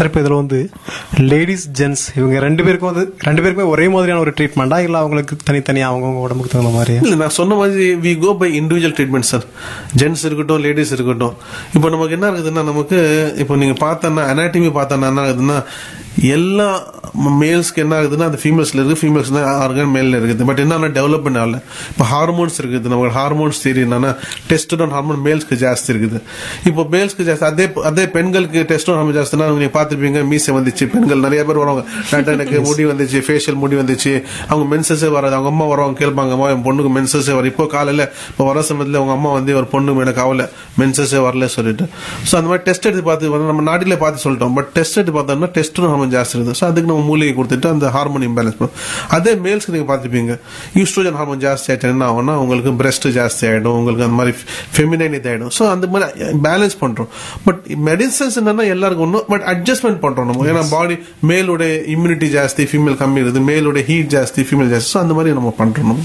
சார் இப்போ இதில் வந்து லேடிஸ் ஜென்ஸ் இவங்க ரெண்டு பேருக்கும் வந்து ரெண்டு பேருக்குமே ஒரே மாதிரியான ஒரு ட்ரீட்மெண்ட்டா இல்லை அவங்களுக்கு தனித்தனியாக அவங்கவுங்க உடம்புக்கு தகுந்த மாதிரி இல்ல நான் சொன்ன மாதிரி we go by individual treatment sir gents இருக்கட்டும் லேடிஸ் இருக்கட்டும் இப்போ நமக்கு என்ன இருக்குதுன்னா நமக்கு இப்போ நீங்க பார்த்தோன்னா அனாட்டமி பார்த்தோன்னா என்ன ஆகுதுன்னா எல்லா மேல்ஸ்க்கு என்ன ஆகுதுன்னா அந்த ஃபீமேல்ஸ்ல இருக்கு ஃபீமேல்ஸ் ஆர்கன் மேல்ல இருக்குது பட் என்னன்னா டெவலப்மெண்ட் ஆகல இப்போ ஹார்மோன்ஸ் இருக்குது நமக்கு ஹார்மோன்ஸ் தேரி என்னன்னா டெஸ்டோன் ஹார்மோன் மேல்ஸ்க்கு ஜாஸ்தி இருக்குது இப்போ மேல்ஸ்க்கு ஜாஸ்தி அதே அதே பெண்களுக்கு டெஸ்டோன் ஹார்மோன் ஜாஸ்தினா நீங்க பார்த்துருப்பீங்க மீசை வந்துச்சு பெண்கள் நிறைய பேர் வருவாங்க டாக்டர் எனக்கு முடி வந்துச்சு ஃபேஷியல் முடி வந்துச்சு அவங்க மென்சஸே வராது அவங்க அம்மா வரவங்க கேட்பாங்க அம்மா என் பொண்ணுக்கு மென்சஸே வர இப்போ காலையில இப்போ வர சமயத்தில் அவங்க அம்மா வந்து ஒரு பொண்ணு எனக்கு ஆகல மென்சஸே வரல சொல்லிட்டு ஸோ அந்த மாதிரி டெஸ்ட் எடுத்து பார்த்து வந்து நம்ம நாட்டிலே பார்த்து சொல்லிட்டோம் பட் டெஸ்ட் எடுத்து பார்த்தோம்னா டெஸ்ட்டும் ஹார்மோன் ஜாஸ்தி இருக்குது ஸோ அதுக்கு நம்ம மூலிகை கொடுத்துட்டு அந்த ஹார்மோன் இம்பேலன்ஸ் பண்ணும் அதே மேல்ஸ்க்கு நீங்க பார்த்துப்பீங்க ஈஸ்ட்ரோஜன் ஹார்மோன் ஜாஸ்தி ஆயிட்டு என்ன ஆகும்னா உங்களுக்கு பிரஸ்ட் ஜாஸ்தி ஆயிடும் உங்களுக்கு அந்த மாதிரி ஃபெமினைன் இதாயிடும் ஸோ அந்த மாதிரி பேலன்ஸ் பண்றோம் பட் மெடிசன்ஸ் என்னன்னா எல்லாருக்கும் ஒன்றும் பட் அட்ஜஸ்ட்மெண்ட் பண்றோம் நம்ம ஏன்னா பாடி மேலோட இம்யூனிட்டி ஜாஸ்தி ஃபீமேல் கம்மி இருக்குது மேலோட ஹீட் ஜாஸ்தி ஃபீமேல் ஜாஸ்தி ஸோ அந்த மாதிரி நம்ம பண்றோம் நம்ம.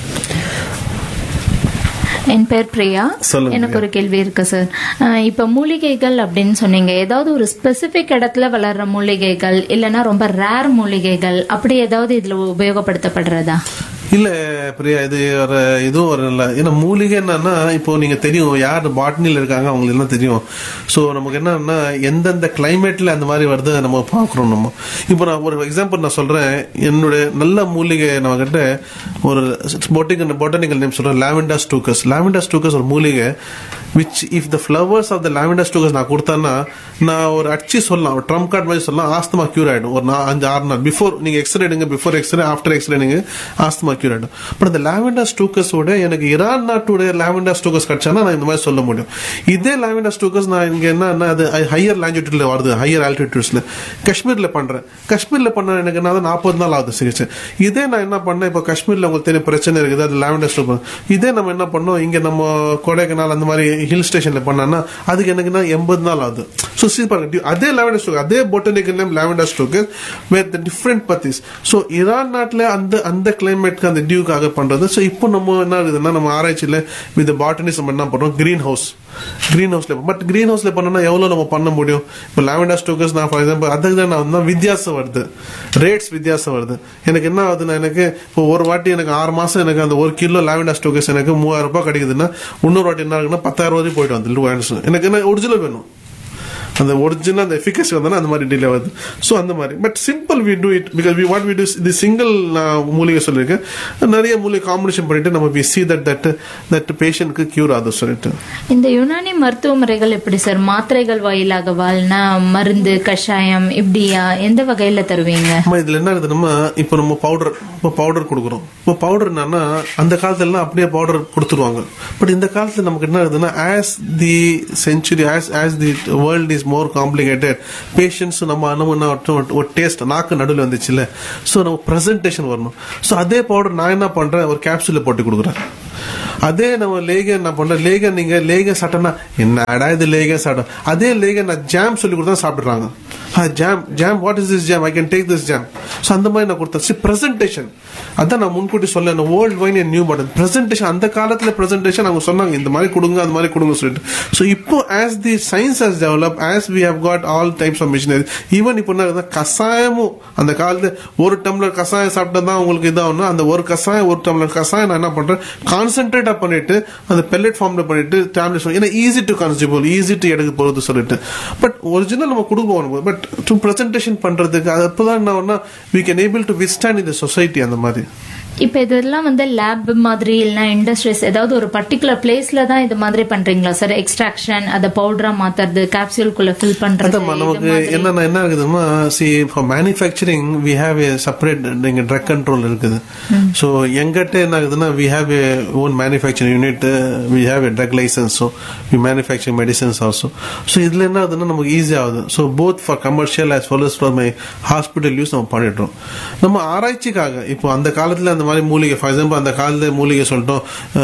என் பேர் பிரியா சொல்லுங்க எனக்கு ஒரு கேள்வி இருக்கு சார் அஹ் இப்ப மூலிகைகள் அப்படின்னு சொன்னீங்க ஏதாவது ஒரு ஸ்பெசிபிக் இடத்துல வளர்ற மூலிகைகள் இல்லைன்னா ரொம்ப ரேர் மூலிகைகள் அப்படி ஏதாவது இதுல உபயோகப்படுத்தப்படுறதா இல்ல பிரியா இது ஒரு இதுவும் ஒரு இல்ல ஏன்னா மூலிகை என்னன்னா இப்போ நீங்க தெரியும் யார் பாட்னில இருக்காங்க அவங்களுக்கு எல்லாம் தெரியும் சோ நமக்கு என்னன்னா எந்தெந்த கிளைமேட்ல அந்த மாதிரி வருது நம்ம பாக்குறோம் நம்ம இப்போ நான் ஒரு எக்ஸாம்பிள் நான் சொல்றேன் என்னுடைய நல்ல மூலிகை நம்ம கிட்ட ஒரு பொட்டிக்கல் பொட்டானிக்கல் நேம் சொல்றேன் லாவெண்டா ஸ்டூக்கஸ் லாவெண்டா ஸ்டூக்கஸ் ஒரு மூலிகை which if the flowers of the lavender stoechas நான் கொடுத்தேன்னா நான் ஒரு அடிச்சு சொல்லலாம் ஒரு ட்ரம் கார்டு மாதிரி சொல்லலாம் ஆஸ்துமா கியூர் ஆயிடும் ஒரு நா- அஞ்சு ஆறு நாள் பிஃபோர் நீங்க எக்ஸ்ரே எடுங்க பிஃபோர் எக்ஸ்ரே ஆஃப்டர் எக்ஸ்ரே நீங்க ஆஸ்துமா கியூர் ஆயிடும் பட் அந்த லாவெண்டா ஸ்டூக்கஸோட எனக்கு இரான் நாட்டுடைய லாவெண்டா ஸ்டூக்கஸ் கிடைச்சானா நான் இந்த மாதிரி சொல்ல முடியும் இதே லாவெண்டா ஸ்டூக்கஸ் நான் இங்க என்ன அது ஹையர் லாங்கிடியூட்ல வருது ஹையர் ஆல்டிடியூட்ஸ்ல காஷ்மீர்ல பண்றேன் காஷ்மீர்ல பண்ண எனக்கு என்ன நாற்பது நாள் ஆகுது சிகிச்சை இதே நான் என்ன பண்ணேன் இப்போ காஷ்மீர்ல உங்களுக்கு தெரியும் பிரச்சனை இருக்குது அது லாவெண்டர் ஸ்டூக் இதே நம்ம என்ன பண்ணோம் இங்க நம்ம கொடைக்கானல் அந்த மாதிரி ஹில் ஸ்டேஷன்ல பண்ணோம்னா அதுக்கு எனக்குன்னா எண்பது நாள் ஆகுது ஸோ சி பாருங்க டி- அதே லாவெண்டர் ஸ்டோக் அதே botanical name lavender stoechas where the different பத்திஸ் ஸோ ஈரான் நாட்டில் அந்த அந்த கிளைமேட்க்கு அந்த டியூக்காக பண்றது ஸோ இப்போ நம்ம என்ன ஆகுதுன்னா நம்ம ஆராய்ச்சியில் வித் பாட்டனிஸ் நம்ம என்ன பண்றோம் கிரீன் ஹவுஸ் கிரீன் ஹவுஸ்ல பட் கிரீன் ஹவுஸ்ல பண்ணோம்னா எவ்வளவு நம்ம பண்ண முடியும் இப்போ லாவெண்டர் ஸ்டோக்கர்ஸ் நான் ஃபார் எக்ஸாம்பிள் அதுக்கு தான் நான் வந்து வித்தியாசம் வருது ரேட்ஸ் வித்தியாசம் வருது எனக்கு என்ன ஆகுதுன்னா எனக்கு இப்போ ஒரு வாட்டி எனக்கு ஆறு மாசம் எனக்கு அந்த ஒரு கிலோ லாவெண்டர் ஸ்டோக்கர்ஸ் எனக்கு மூவாயிரம் ரூபாய் கிடைக்குதுன்னா இன்னொரு வாட்டி என்ன ஆகுதுன்னா பத்தாயிரம் ரூபாய் போயிட்டு வந்து லுவான்ஸ் எனக்கு என்ன ஒரிஜினல் வேணும் அந்த ஒரிஜினல் அந்த எஃபிகசி வந்தா அந்த மாதிரி டிலே வருது ஸோ அந்த மாதிரி but simple we do it because we what we do இது சிங்கிள் மூலிகை சொல்லியிருக்கேன் நிறைய மூலிகை காம்பினேஷன் பண்ணிட்டு நம்ம we see that that that பேஷண்ட்க்கு கியூர் ஆகுது சொல்லிட்டு இந்த யுனானி மருத்துவ முறைகள் எப்படி சார் மாத்திரைகள் வாயிலாக வாழ்னா மருந்து கஷாயம் இப்படியா எந்த வகையில தருவீங்க அம்மா இதுல என்ன இருக்குது நம்ம இப்போ நம்ம பவுடர் இப்போ பவுடர் கொடுக்குறோம் இப்போ பவுடர் என்னன்னா அந்த காலத்துல எல்லாம் அப்படியே பவுடர் கொடுத்துருவாங்க பட் இந்த காலத்துல நமக்கு என்ன ஆகுதுன்னா as the century as as the world is more complicated patients நம்ம நம்ம என்ன ஒரு- ஒரு டேஸ்ட் நாக்கு நடுவில் வந்துச்சுல்ல ஸோ நம்ம ப்ரெசன்டேஷன் வரணும் ஸோ அதே பவுடர் நான் என்ன பண்றேன் ஒரு கேப்சூல்ல போட்டு கொடுக்குறேன் அதே நம்ம லேகன் என்ன பண்றேன் லேகன் நீங்க லேகன் சாப்பிட்டோம்னா என்னடா இது லேகன் சாப்பிட்டோம் அதே லேகன் நான் ஜாம் சொல்லி கொடுத்தா சாப்பிடுறாங்க jam jam what is this jam I can take this jam so அந்த மாதிரி நான் கொடுத்தேன் சி பிரசன்டேஷன் அதான் நான் முன்கூட்டி சொல்ல world wine new model presentation அந்த காலத்துல பிரசன்டேஷன் அவங்க சொன்னாங்க இந்த மாதிரி கொடுங்க அந்த மாதிரி கொடுங்க சொல்லிட்டு ஸோ இப்போ as the science has develop as we have got all types of machinery even இப்போ என்ன ஆகுதுன்னா, கஷாயமும் அந்த காலத்துல ஒரு டம்ளர் கஷாயம் சாப்பிட்டா தான் உங்களுக்கு இதாகணும் அந்த ஒரு கஷாயம் ஒரு டம்ளர் கஷாயம் நான் என்ன பண்றேன் கான்சென்ட்ரேட்டா பண்ணிட்டு அந்த பெல்லட் ஃபார்ம்ல பண்ணிட்டு டேப்லெட்ஸ் ஏன்னா easy to consumable easy to எடுக்க போறது சொல்லிட்டு பட் ஒரிஜினல் நம்ம கொடுப்போம் பட் டு பிரசன்டேஷன் பண்றதுக்கு அது அப்பதான் என்ன ஆகும்னா we can able to withstand இந்த சொசைட்டி அந்த மாதிரி இப்ப இதெல்லாம் வந்து லேப் மாதிரி இல்லைன்னா இண்டஸ்ட்ரீஸ் ஏதாவது ஒரு பர்டிகுலர் பிளேஸ்ல தான் இது மாதிரி பண்றீங்களா சார் எக்ஸ்ட்ராக்ஷன் அதை பவுடரா மாத்துறது கேப்சூல்குள்ள ஃபில் பண்றது அதான் இது நமக்கு மாதிரி. என்னன்னா என்ன இருக்குதுன்னா see for manufacturing we have a separate இங்க ட்ரக் கண்ட்ரோல் இருக்குது ஸோ எங்கிட்ட என்ன ஆகுதுன்னா we have a own manufacturing unit we have a drug license so we manufacturing medicines also so இதுல என்ன ஆகுதுன்னா நமக்கு ஈஸி ஆகுது so both for commercial as well as for my hospital use நம்ம பண்ணிடுறோம் நம்ம ஆராய்ச்சிக்காக இப்போ அந்த காலத்துல அந்த மாதிரி மூலிகை ஃபார் எக்ஸாம்பிள் அந்த காலத்துல மூலிகை சொல்லிட்டோம்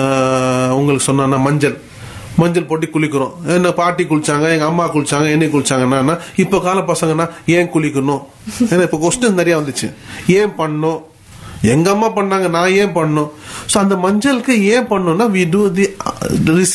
ஆஹ், உங்களுக்கு சொன்னா மஞ்சள் மஞ்சள் போட்டு குளிக்கிறோம் என்ன பாட்டி குளிச்சாங்க எங்க அம்மா குளிச்சாங்க என்ன குளிச்சாங்கன்னா இப்ப கால பசங்கன்னா ஏன் குளிக்கணும் ஏன்னா இப்ப கொஸ்டின் நிறைய வந்துச்சு ஏன் பண்ணணும் எங்க அம்மா பண்ணாங்க நான் ஏன் பண்ணணும் ஸோ அந்த மஞ்சளுக்கு ஏன் பண்ணணும்னா வி டூ தி ரிசர்ச்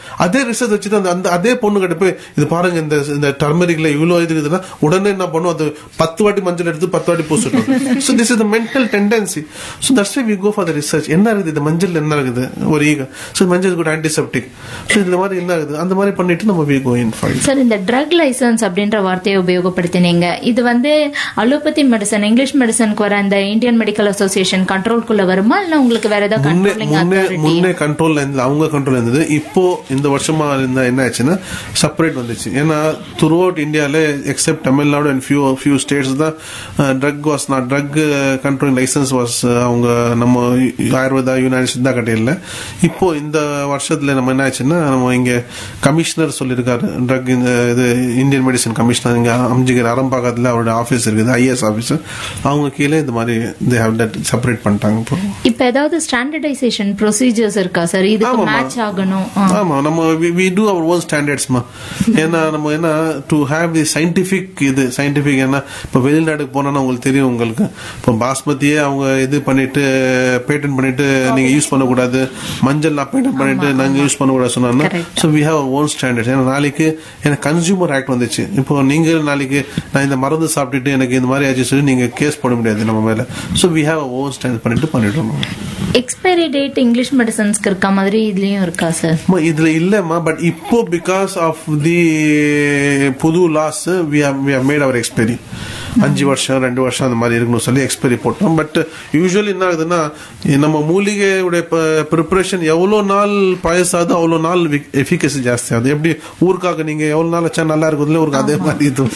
அதே ரிசர்ச் வச்சுட்டு அந்த அந்த அதே பொண்ணு கிட்ட போய் இது பாருங்க இந்த இந்த டர்மரிக்ல இவ்வளவு இது இருக்குதுன்னா உடனே என்ன பண்ணும் அது பத்து வாட்டி மஞ்சள் எடுத்து பத்து வாட்டி பூசிட்டோம் so this is the mental tendency so that's why we go for the research என்ன இருக்குது இந்த மஞ்சள் என்ன இருக்குது ஒரு ஈக ஸோ மஞ்சள் கூட ஆன்டிசெப்டிக் ஸோ இந்த மாதிரி என்ன இருக்குது அந்த மாதிரி பண்ணிட்டு நம்ம we go in file sir இந்த ட்ரக் லைசன்ஸ் அப்படின்ற வார்த்தையை உபயோகப்படுத்தினீங்க இது வந்து அலோபதி மெடிசன் இங்கிலீஷ் மெடிசனுக்கு வர அந்த இந்தியன் மெடிக்கல் அசோசியேஷன் கண்ட்ரோல்குள்ள வருமா இல்ல உங்களுக்கு வேற ஏதாவது முன்னே கண்ட்ரோலிங் முன்னே அத்தாரிட்டி முன்னே கண்ட்ரோல்ல இருந்தது அவங்க கண்ட்ரோல் இருந்தது இப்போ இந்த வருஷமா இருந்தா என்ன ஆச்சுன்னா செப்பரேட் வந்துச்சு ஏன்னா த்ரூ அவுட் இந்தியால except Tamil Nadu and few few states தான் drug was not drug controlling license was அவங்க நம்ம ஆயுர்வேதா யுனானி சித்தா கடையில் இப்போ இந்த வருஷத்துல நம்ம என்ன ஆச்சுன்னா நம்ம இங்க கமிஷனர் சொல்லியிருக்காரு ட்ரக் இந்த இது இந்தியன் மெடிசன் கமிஷனர் இங்க அம்ஜிகர் அறம்பாக்கத்துல அவரோட ஆஃபீஸ் இருக்குது ஐஏஎஸ் ஆஃபீஸர் அவங்க கீழே இந்த மாதிரி தே ஹவ் தட் செப்பரேட் பண்ணிட்டாங்க இப்போ இப்ப ஏதாவது ஸ்டாண்டர்டைசேஷன் ப்ரொசீஜர்ஸ் இருக்கா சார் இதுக்கு ஆமாம்மா. மேட்ச் ஆகணும் ஆ. ஆமா நம்ம வி டூ அவர் ஓன் ஸ்டாண்டர்ட்ஸ்மா ஏன்னா நம்ம என்ன டு ஹேவ் தி சயின்டிபிக் இது சயின்டிபிக் ஏன்னா இப்போ வெளிநாட்டுக்கு போனோம்னா உங்களுக்கு தெரியும் உங்களுக்கு இப்போ பாஸ்மதியே அவங்க இது பண்ணிட்டு பேட்டன் பண்ணிட்டு நீங்க யூஸ் பண்ணக்கூடாது மஞ்சள் நான் பேட்டன் பண்ணிட்டு நாங்க யூஸ் பண்ணக்கூடாது சொன்னா so we have own standards ஏன்னா நாளைக்கு எனக்கு கன்சியூமர் ஆக்ட் வந்துச்சு இப்போ நீங்க நாளைக்கு நான் இந்த மருந்து சாப்பிட்டுட்டு எனக்கு இந்த மாதிரி ஆச்சு சொல்லி நீங்க கேஸ் போட முடியாது நம்ம மேல so we have own standard பண்ணிட்டு பண்ணிடுறோம் எக்ஸ்பைரி டேட் இங்கிலீஷ் மெடிசன்ஸ்க்கு இருக்க மாதிரி இதுலயும் இருக்கா சார் அம்மா, இதுல இல்லம்மா பட் இப்போ பிகாஸ் ஆஃப் தி புது laws we made our expiry அஞ்சு வருஷம் ரெண்டு வருஷம் அந்த மாதிரி இருக்கணும் சொல்லி எக்ஸ்பைரி போட்டோம் பட் யூஸ்வலி என்ன ஆகுதுன்னா நம்ம மூலிகையுடைய ப்ரிப்பரேஷன் எவ்வளோ நாள் பழசாதோ அவ்வளோ நாள் எஃபிகசி ஜாஸ்தி ஆகுது எப்படி ஊருக்காக நீங்க எவ்வளோ நாள் வச்சா நல்லா இருக்குதுல ஊருக்கு அதே மாதிரி இது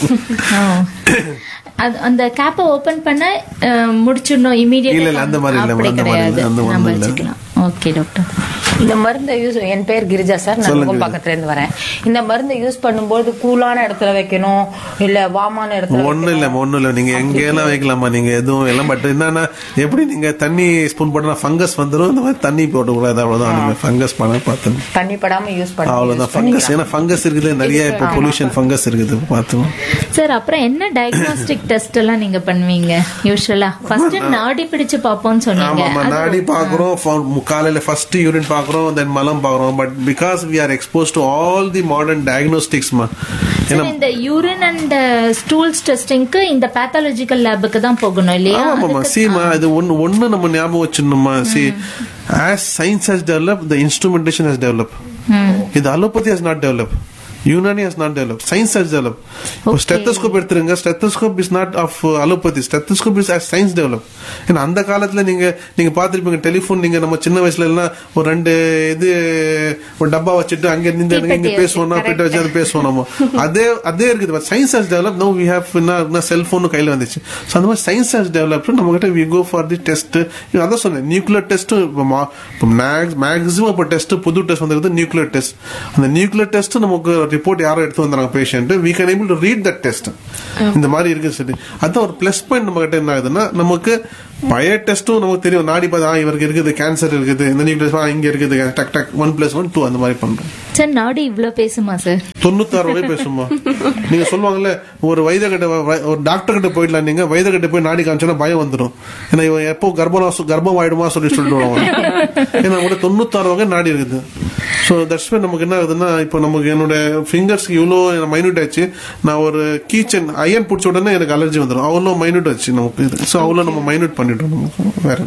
அது அந்த கேப்பை ஓபன் பண்ண அஹ், முடிச்சிடணும் இமீடியட் இல்ல, இல்ல, அந்த மாதிரி இல்ல, அப்படி அந்த மாதிரி கிடையாது இல்ல, அந்த மாதிரி நம்ம இல்ல. வச்சுக்கலாம் ஓகே டாக்டர் இந்த மருந்தை யூஸ் என் பேர் கிரிஜா சார் நான் சொல்லுங்க. ரொம்ப பக்கத்துல இருந்து வரேன் இந்த மருந்தை யூஸ் பண்ணும்போது கூலான இடத்துல வைக்கணும் இல்ல வாமான இடத்துல ஒண்ணும் இல்ல ஒண்ணும் இல்ல நீங்க எங்கேயெல்லாம் வைக்கலாமா நீங்க எதுவும் எல்லாம் பட் என்னன்னா எப்படி நீங்க தண்ணி ஸ்பூன் போட்டா ஃபங்கஸ் வந்துரும் இந்த மாதிரி தண்ணி போட்டு கூடாது அவ்வளவுதான் நீங்க ஃபங்கஸ் பண்ண பார்த்து தண்ணி படாம யூஸ் பண்ண அவ்வளவுதான் ஃபங்கஸ் ஏன்னா ஃபங்கஸ் இருக்குது நிறைய இப்போ பொல்யூஷன் ஃபங்கஸ் இருக்குது பார்த்துக்கோம் சார் அப்புறம் என்ன டயக்னாஸ்டிக் டெஸ்ட் எல்லாம் நீங்க பண்ணுவீங்க யூஸ்வலா ஃபர்ஸ்ட் நாடி பிடிச்சு பாப்போம்னு சொன்னீங்க ஆமா அது- நாடி பாக்குறோம் ஃப- காலையில ஃபர்ஸ்ட் யூரின் பாக்குறோம் தென் மலம் பாக்குறோம் but because we are expose to all the modern diagnostics மா ஏன்னா சார், இந்த யூரின் அண்ட் ஸ்டூல்ஸ் டெஸ்டிங்க்கு இந்த பேத்தாலஜிக்கல் லேபுக்கு தான் போகணும் இல்லையா ஆமாமா அதுக்கு- சீமா இது ஒன்னு ஒன்னு நம்ம ஞாபகம் வச்சிடணுமா see as science has develop the instrumentation has develop இது allopathy has not develop Unani has not develop science has develop இப்போ ஸ்டெத்தஸ்கோப் எடுத்துருங்க stethoscope is not of allopathy stethoscope is as science develop ஏன்னா அந்த காலத்துல நீங்க நீங்க பாத்திருப்பீங்க டெலிஃபோன் நீங்க நம்ம சின்ன வயசுல எல்லாம் ஒரு ரெண்டு இது ஒரு டப்பா வச்சுட்டு அங்க இருந்து இங்க தீப்பெட்டி பேசுவோம் வச்சு, பிட்ட வச்சு அது பேசுவோம் நம்ம அதே அதே இருக்குது science has develop no we have cellphone கையில வந்துச்சு ஸோ அந்த மாதிரி சயின்ஸ் ஹஸ் டெவலப் நம்ம கிட்ட we go for the test அதான் சொன்னேன் நியூக்ளியர் டெஸ்ட் இப்போ மேக்ஸிமம் இப்போ டெஸ்ட் புது டெஸ்ட் வந்துருக்குது நியூக்ளியர் டெஸ்ட் அந்த நியூக்ளியர் டெஸ்ட் நமக்கு ரிப்போர்ட் யாரோ எடுத்து வந்தாங்க patient we can able to read that test இந்த மாதிரி இருக்கு சொல்லி அதான் ஒரு பிளஸ் பாயிண்ட் நம்ம கிட்ட என்ன ஆகுதுன்னா நமக்கு பழைய டெஸ்ட்டும் நமக்கு தெரியும் நாடி பார்த்தா ஆ, இவருக்கு இருக்குது கேன்சர் இருக்குது இந்த நியூக்ளியஸ் இங்க இருக்குது டக் டக் ஒன் பிளஸ் ஒன் டூ அந்த மாதிரி பண்றோம் சார் நாடி இவ்ளோ பேசுமா சார் தொண்ணூத்தாறு வரை பேசுமா நீங்க சொல்லுவாங்கல்ல ஒரு வைத்திய கிட்ட வ- ஒரு டாக்டர் கிட்ட போயிடலாம் நீங்க வைத்திய கிட்ட போய் நாடி காமிச்சோன்னா பயம் வந்துடும் ஏன்னா இவன் எப்போ கர்ப்பம் கர்ப்பம் ஆயிடுமா சொல்லி சொல்லிட்டு வருவாங்க ஏன்னா கூட தொண்ணூத்தாறு வகை நாடி இருக்குது ஸோ தட்ஸ் வே நமக்கு என்ன ஆகுதுன்னா இப்போ நமக்கு என்னோட ஃபிங்கர்ஸ்க்கு இவ்வளோ மைனூட் ஆச்சு நான் ஒரு கீச்சன் அயன் பிடிச்ச உடனே எனக்கு அலர்ஜி வந்துடும் அவ்வளோ மைனூட் ஆச்சு நமக்கு இது ஸோ அவ்வளோ நம்ம மைனூட் பண்ணிட்டோம் நமக்கு வேற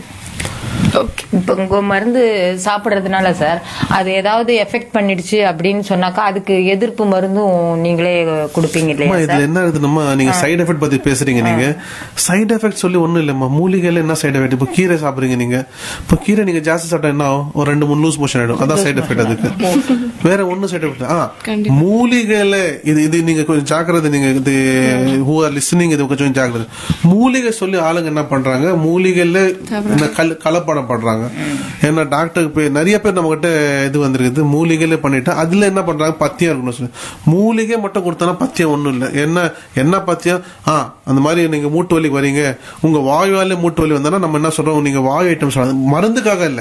இப்ப உங்க மருந்து சாப்பிடுறதுனால சார் அது ஏதாவது எஃபெக்ட் பண்ணிடுச்சு அப்படின்னு சொன்னாக்கா அதுக்கு எதிர்ப்பு மருந்தும் நீங்களே கொடுப்பீங்க அம்மா, இல்லையா இதுல சார் என்ன ஆகுதுன்னா நீங்க சைடு எஃபெக்ட் பத்தி பேசுறீங்க நீங்க சைடு எஃபெக்ட் சொல்லி ஒண்ணும் இல்லம்மா மூலிகையில என்ன சைடு எஃபெக்ட் இப்போ கீரை சாப்பிடுறீங்க நீங்க இப்போ கீரை நீங்க ஜாஸ்தி சாப்பிட்டா என்ன ஆகும் ஒரு ரெண்டு மூணு லூஸ் மோஷன் ஆயிடும் அதான் சைடு எஃபெக்ட் அதுக்கு வேற ஒன்னும் சைடு எஃபெக்ட் ஆ மூலிகையில இது இது நீங்க கொஞ்சம் ஜாக்கிரதை நீங்க இது ஹூ ஆர் லிசனிங் இது கொஞ்சம் ஜாக்கிரதை மூலிகை சொல்லி ஆளுங்க என்ன பண்றாங்க மூலிகையில இந்த கல் கலப்படம் பண்றாங்க ஏன்னா டாக்டருக்கு போய் நிறைய பேர் நம்ம கிட்ட இது வந்திருக்குது மூலிகையில பண்ணிட்டு அதுல என்ன பண்றாங்க பத்தியம் இருக்கணும் சொல்லி மூலிகை மட்டும் கொடுத்தனா பத்தியம் ஒண்ணும் இல்ல என்ன என்ன பத்தியம் ஆ அந்த மாதிரி நீங்க மூட்டு வலி வரீங்க உங்க வாயுவால மூட்டு வலி வந்தா நம்ம என்ன சொல்றோம் நீங்க வாயு ஐட்டம்ஸ் மருந்துக்காக இல்ல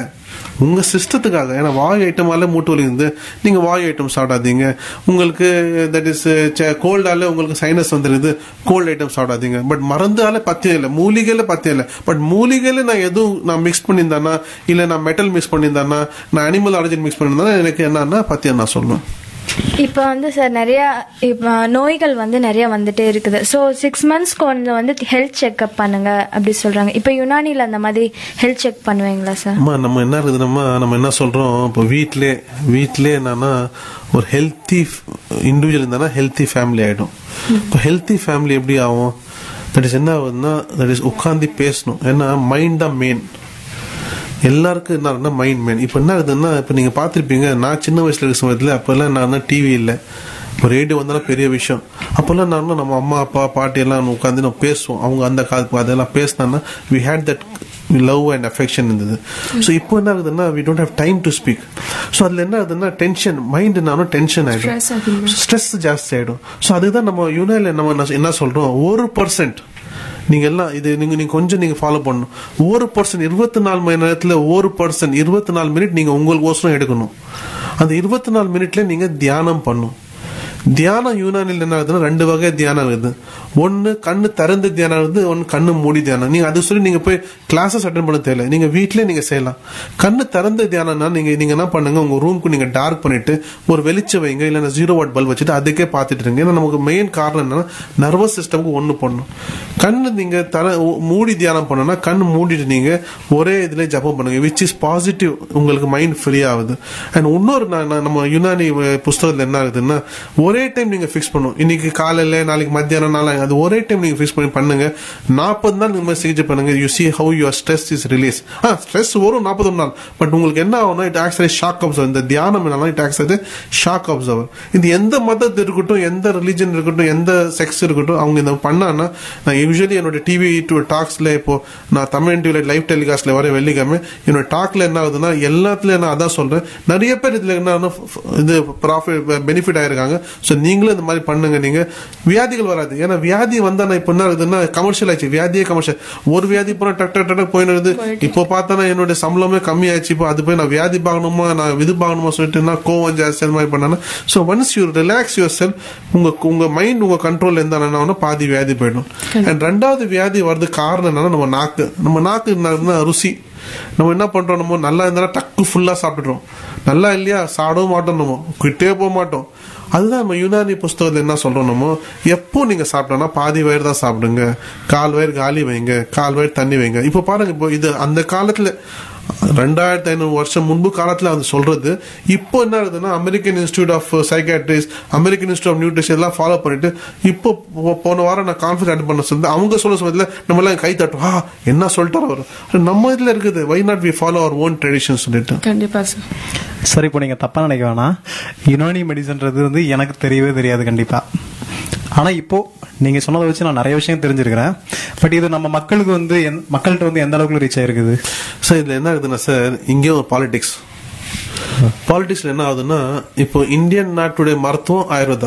உங்க சிஸ்டத்துக்காக ஏன்னா வாய் ஐட்டமால மூட்டு வலி இருந்து நீங்க வாய் ஐட்டம் சாப்பிடாதீங்க உங்களுக்கு தட் இஸ் கோல்டால உங்களுக்கு சைனஸ் வந்துருது கோல்ட் ஐட்டம் சாப்பிடாதீங்க பட் மருந்தால பத்தியம் இல்லை மூலிகையில பத்தியம் இல்லை பட் மூலிகையில நான் எதுவும் நான் மிக்ஸ் பண்ணியிருந்தானா இல்ல நான் மெட்டல் மிக்ஸ் பண்ணியிருந்தானா நான் அனிமல் ஆரிஜின் மிக்ஸ் பண்ணியிருந்தானா எனக்கு என்னன்னா பத்தியம் நான் சொல்லுவேன் இப்போ வந்து சார் நிறைய இப்போ நோய்கள் வந்து நிறைய வந்துட்டே இருக்குது ஸோ சிக்ஸ் மந்த்ஸ் கொஞ்சம் வந்து ஹெல்த் செக்அப் பண்ணுங்க அப்படி சொல்றாங்க இப்போ யுனானில அந்த மாதிரி ஹெல்த் செக் பண்ணுவீங்களா சார் அம்மா நம்ம என்ன இருக்குதுன்னா நம்ம என்ன சொல்றோம் இப்போ வீட்டிலே வீட்டிலே என்னன்னா ஒரு ஹெல்த்தி இண்டிவிஜுவல் இருந்தானா ஹெல்த்தி ஃபேமிலி ஆயிடும் இப்போ ஹெல்த்தி ஃபேமிலி எப்படி ஆகும் தட் இஸ் என்ன ஆகுதுன்னா தட் இஸ் உட்காந்து பேசணும் ஏன்னா மைண்ட் தான் மெயின் எல்லாருக்கும் என்ன மைண்ட் மேன் இப்போ என்ன ஆகுதுன்னா இப்போ நீங்க பார்த்துருப்பீங்க நான் சின்ன வயசுல இருக்க சமயத்தில் அப்போல்லாம் நான் டிவி இல்லை இப்போ ரேடியோ வந்தாலும் பெரிய விஷயம் அப்போல்லாம் நான் நம்ம அம்மா அப்பா பாட்டி எல்லாம் உட்காந்து நம்ம பேசுவோம் அவங்க அந்த காலத்து அதெல்லாம் பேசினான்னா we had that love and affection இருந்தது ஸோ இப்போ என்ன ஆகுதுன்னா we don't have time to speak so அதில் என்ன ஆகுதுன்னா டென்ஷன் மைண்ட் நானும் டென்ஷன் ஆகிடும் ஸ்ட்ரெஸ் ஜாஸ்தி ஆகிடும் ஸோ அதுதான் நம்ம யூனியன்ல நம்ம என்ன- என்ன சொல்றோம் ஒரு பர்சன்ட் நீங்க எல்லாம் இது நீங்க நீங்க கொஞ்சம் நீங்க ஃபாலோ பண்ணணும் ஒரு பர்சன்ட் இருபத்தி நாலு மணி நேரத்துல ஒரு பர்சன்ட் இருபத்தி நாலு மினிட் நீங்க உங்களுக்கு ஓசரம் எடுக்கணும் அந்த இருபத்தி நாலு மினிட்ல நீங்க தியானம் பண்ணும் தியானம் யூனானில் என்ன ஆகுதுன்னா ரெண்டு வகை தியானம் இருக்குது ஒன்னு கண்ணு திறந்து தியானம் இருக்குது ஒன்னு கண்ணு மூடி தியானம் நீங்க அது சொல்லி நீங்க போய் கிளாஸஸ் அட்டன் பண்ண தேவையில்ல நீங்க வீட்லயே நீங்க செய்யலாம் கண்ணு திறந்த தியானம்னா நீங்க நீங்க என்ன பண்ணுங்க உங்க ரூம்க்கு நீங்க டார்க் பண்ணிட்டு ஒரு வெளிச்சம் வைங்க இல்லைன்னா ஜீரோ வாட் பல்ப் வச்சுட்டு அதுக்கே பார்த்துட்டு இருங்க ஏன்னா நமக்கு மெயின் காரணம் என்னன்னா நர்வஸ் சிஸ்டம்க்கு ஒன்று பண்ணும் கண்ணு நீங்க தர மூடி தியானம் பண்ணனா கண்ணு மூடிட்டு நீங்க ஒரே இதுல ஜபம் பண்ணுங்க விச் இஸ் பாசிட்டிவ் உங்களுக்கு மைண்ட் ஃப்ரீ ஆகுது அண்ட் இன்னொரு நான் நான் நம்ம யுனானி அஹ், புஸ்தகத்துல என்ன ஆகுதுன்னா ஒரே டைம் நீங்க ஃபிக்ஸ் பண்ணும் இன்னைக்கு காலையில நாளைக்கு மத்தியானம் நாளைக்கு அது ஒரே டைம் நீங்க ஃபிக்ஸ் பண்ணி பண்ணுங்க நாற்பது நாள் இந்த மாதிரி சிகிச்சை பண்ணுங்க you see how your stress is release ஆ ஸ்ட்ரெஸ் வரும் நாற்பது நாள் பட் உங்களுக்கு என்ன ஆகும்னா இட் ஆக்சுவலி ஷாக் அப்சர்வர் இந்த தியானம் என்னன்னா இட் ஆக்சுவலி ஷாக் அப்சர்வர் இது எந்த மதத்து இருக்கட்டும் எந்த ரிலிஜன் இருக்கட்டும் எந்த செக்ஸ் இருக்கட்டும் அவங்க இந்த பண்ணான்னா நான் யூஸ்வலி என்னோட டிவி டு டாக்ஸ்ல இப்போ நான் தமிழ் டிவில லைவ் டெலிகாஸ்ட்ல வர வெள்ளிக்கிழமை என்னோட டாக்ல என்ன ஆகுதுன்னா எல்லாத்துலயும் நான் அதான் சொல்றேன் நிறைய பேர் இதுல என்ன இது ப்ராஃபிட் பெனிஃபிட் ஆயிருக்காங்க ஸோ நீங்களும் இந்த மாதிரி பண்ணுங்க நீங்க வியாதிகள் வராது ஏன்னா வியாதி வந்தா நான் இப்போ என்ன ஆகுதுன்னா கமர்ஷியல் ஆச்சு வியாதியே கமர்ஷியல் ஒரு வியாதி போனா டக் டக் டக் போயிடுது இப்போ பார்த்தா என்னோட சம்பளமே கம்மி ஆச்சு இப்போ அது போய் நான் வியாதி பார்க்கணுமா நான் இது பார்க்கணுமா சொல்லிட்டு நான் கோவம் ஜாஸ்தி அந்த மாதிரி பண்ணானா so once you relax your cell உங்க உங்க மைண்ட் உங்க கண்ட்ரோல் இருந்தாலும் பாதி வியாதி போயிடும் அண்ட் ரெண்டாவது வியாதி வர்றது காரணம் என்னன்னா நம்ம நாக்கு நம்ம நாக்கு என்ன ருசி நம்ம என்ன பண்றோம் நம்ம நல்லா இருந்தா டக்கு ஃபுல்லா சாப்பிட்டுறோம் நல்லா இல்லையா சாப்பிடவும் மாட்டோம் நம்ம கிட்டே போக மாட்டோம் அதுதான் நம்ம யுனானி புஸ்தகத்தில் என்ன சொல்றோம் நம்ம எப்போ நீங்க சாப்பிட்டோம்னா பாதி வயிறு தான் சாப்பிடுங்க கால் வயிறு காலி வைங்க கால் வயிறு தண்ணி வைங்க இப்போ பாருங்க இப்போ இது அந்த காலத்துல ரெண்டாயிரத்தி ஐநூறு வருஷம் முன்பு காலத்துல அது சொல்றது இப்போ என்ன ஆகுதுன்னா American institute of psychiatrist American institute of nutrition எல்லாம் ஃபாலோ பண்ணிட்டு இப்போ போ- போன வாரம் நான் கான்ஃபரன்ஸ் அட்டன் பண்ண சொல்லி அவங்க சொல்ல சமயத்தில் நம்ம எல்லாம் கை தட்டும் ஆ என்ன சொல்லிட்டாரு அவர் நம்ம இதுல இருக்குது why not we follow our own tradition சொல்லிட்டு கண்டிப்பா சார் சார் இப்போ நீங்க தப்பா நினைக்க வேணாம் யுனானி மெடிசன்றது வந்து எனக்கு தெரியவே தெரியாது கண்டிப்பா ஆனா இப்போ நீங்க சொன்னதை வச்சு நான் நிறைய விஷயம் தெரிஞ்சிருக்கிறேன் பட் இது நம்ம மக்களுக்கு வந்து எந்த- மக்கள்கிட்ட வந்து எந்த அளவுக்கு ரீச் ஆயிருக்குது சார் இதுல என்ன ஆகுதுன்னா சார் இங்கேயும் ஒரு பாலிடிக்ஸ் பாலிடிக்ஸ்ல என்ன ஆகுதுன்னா இப்போ இந்தியன் நாட்டுடைய மருத்துவம் ஆயுர்வேதா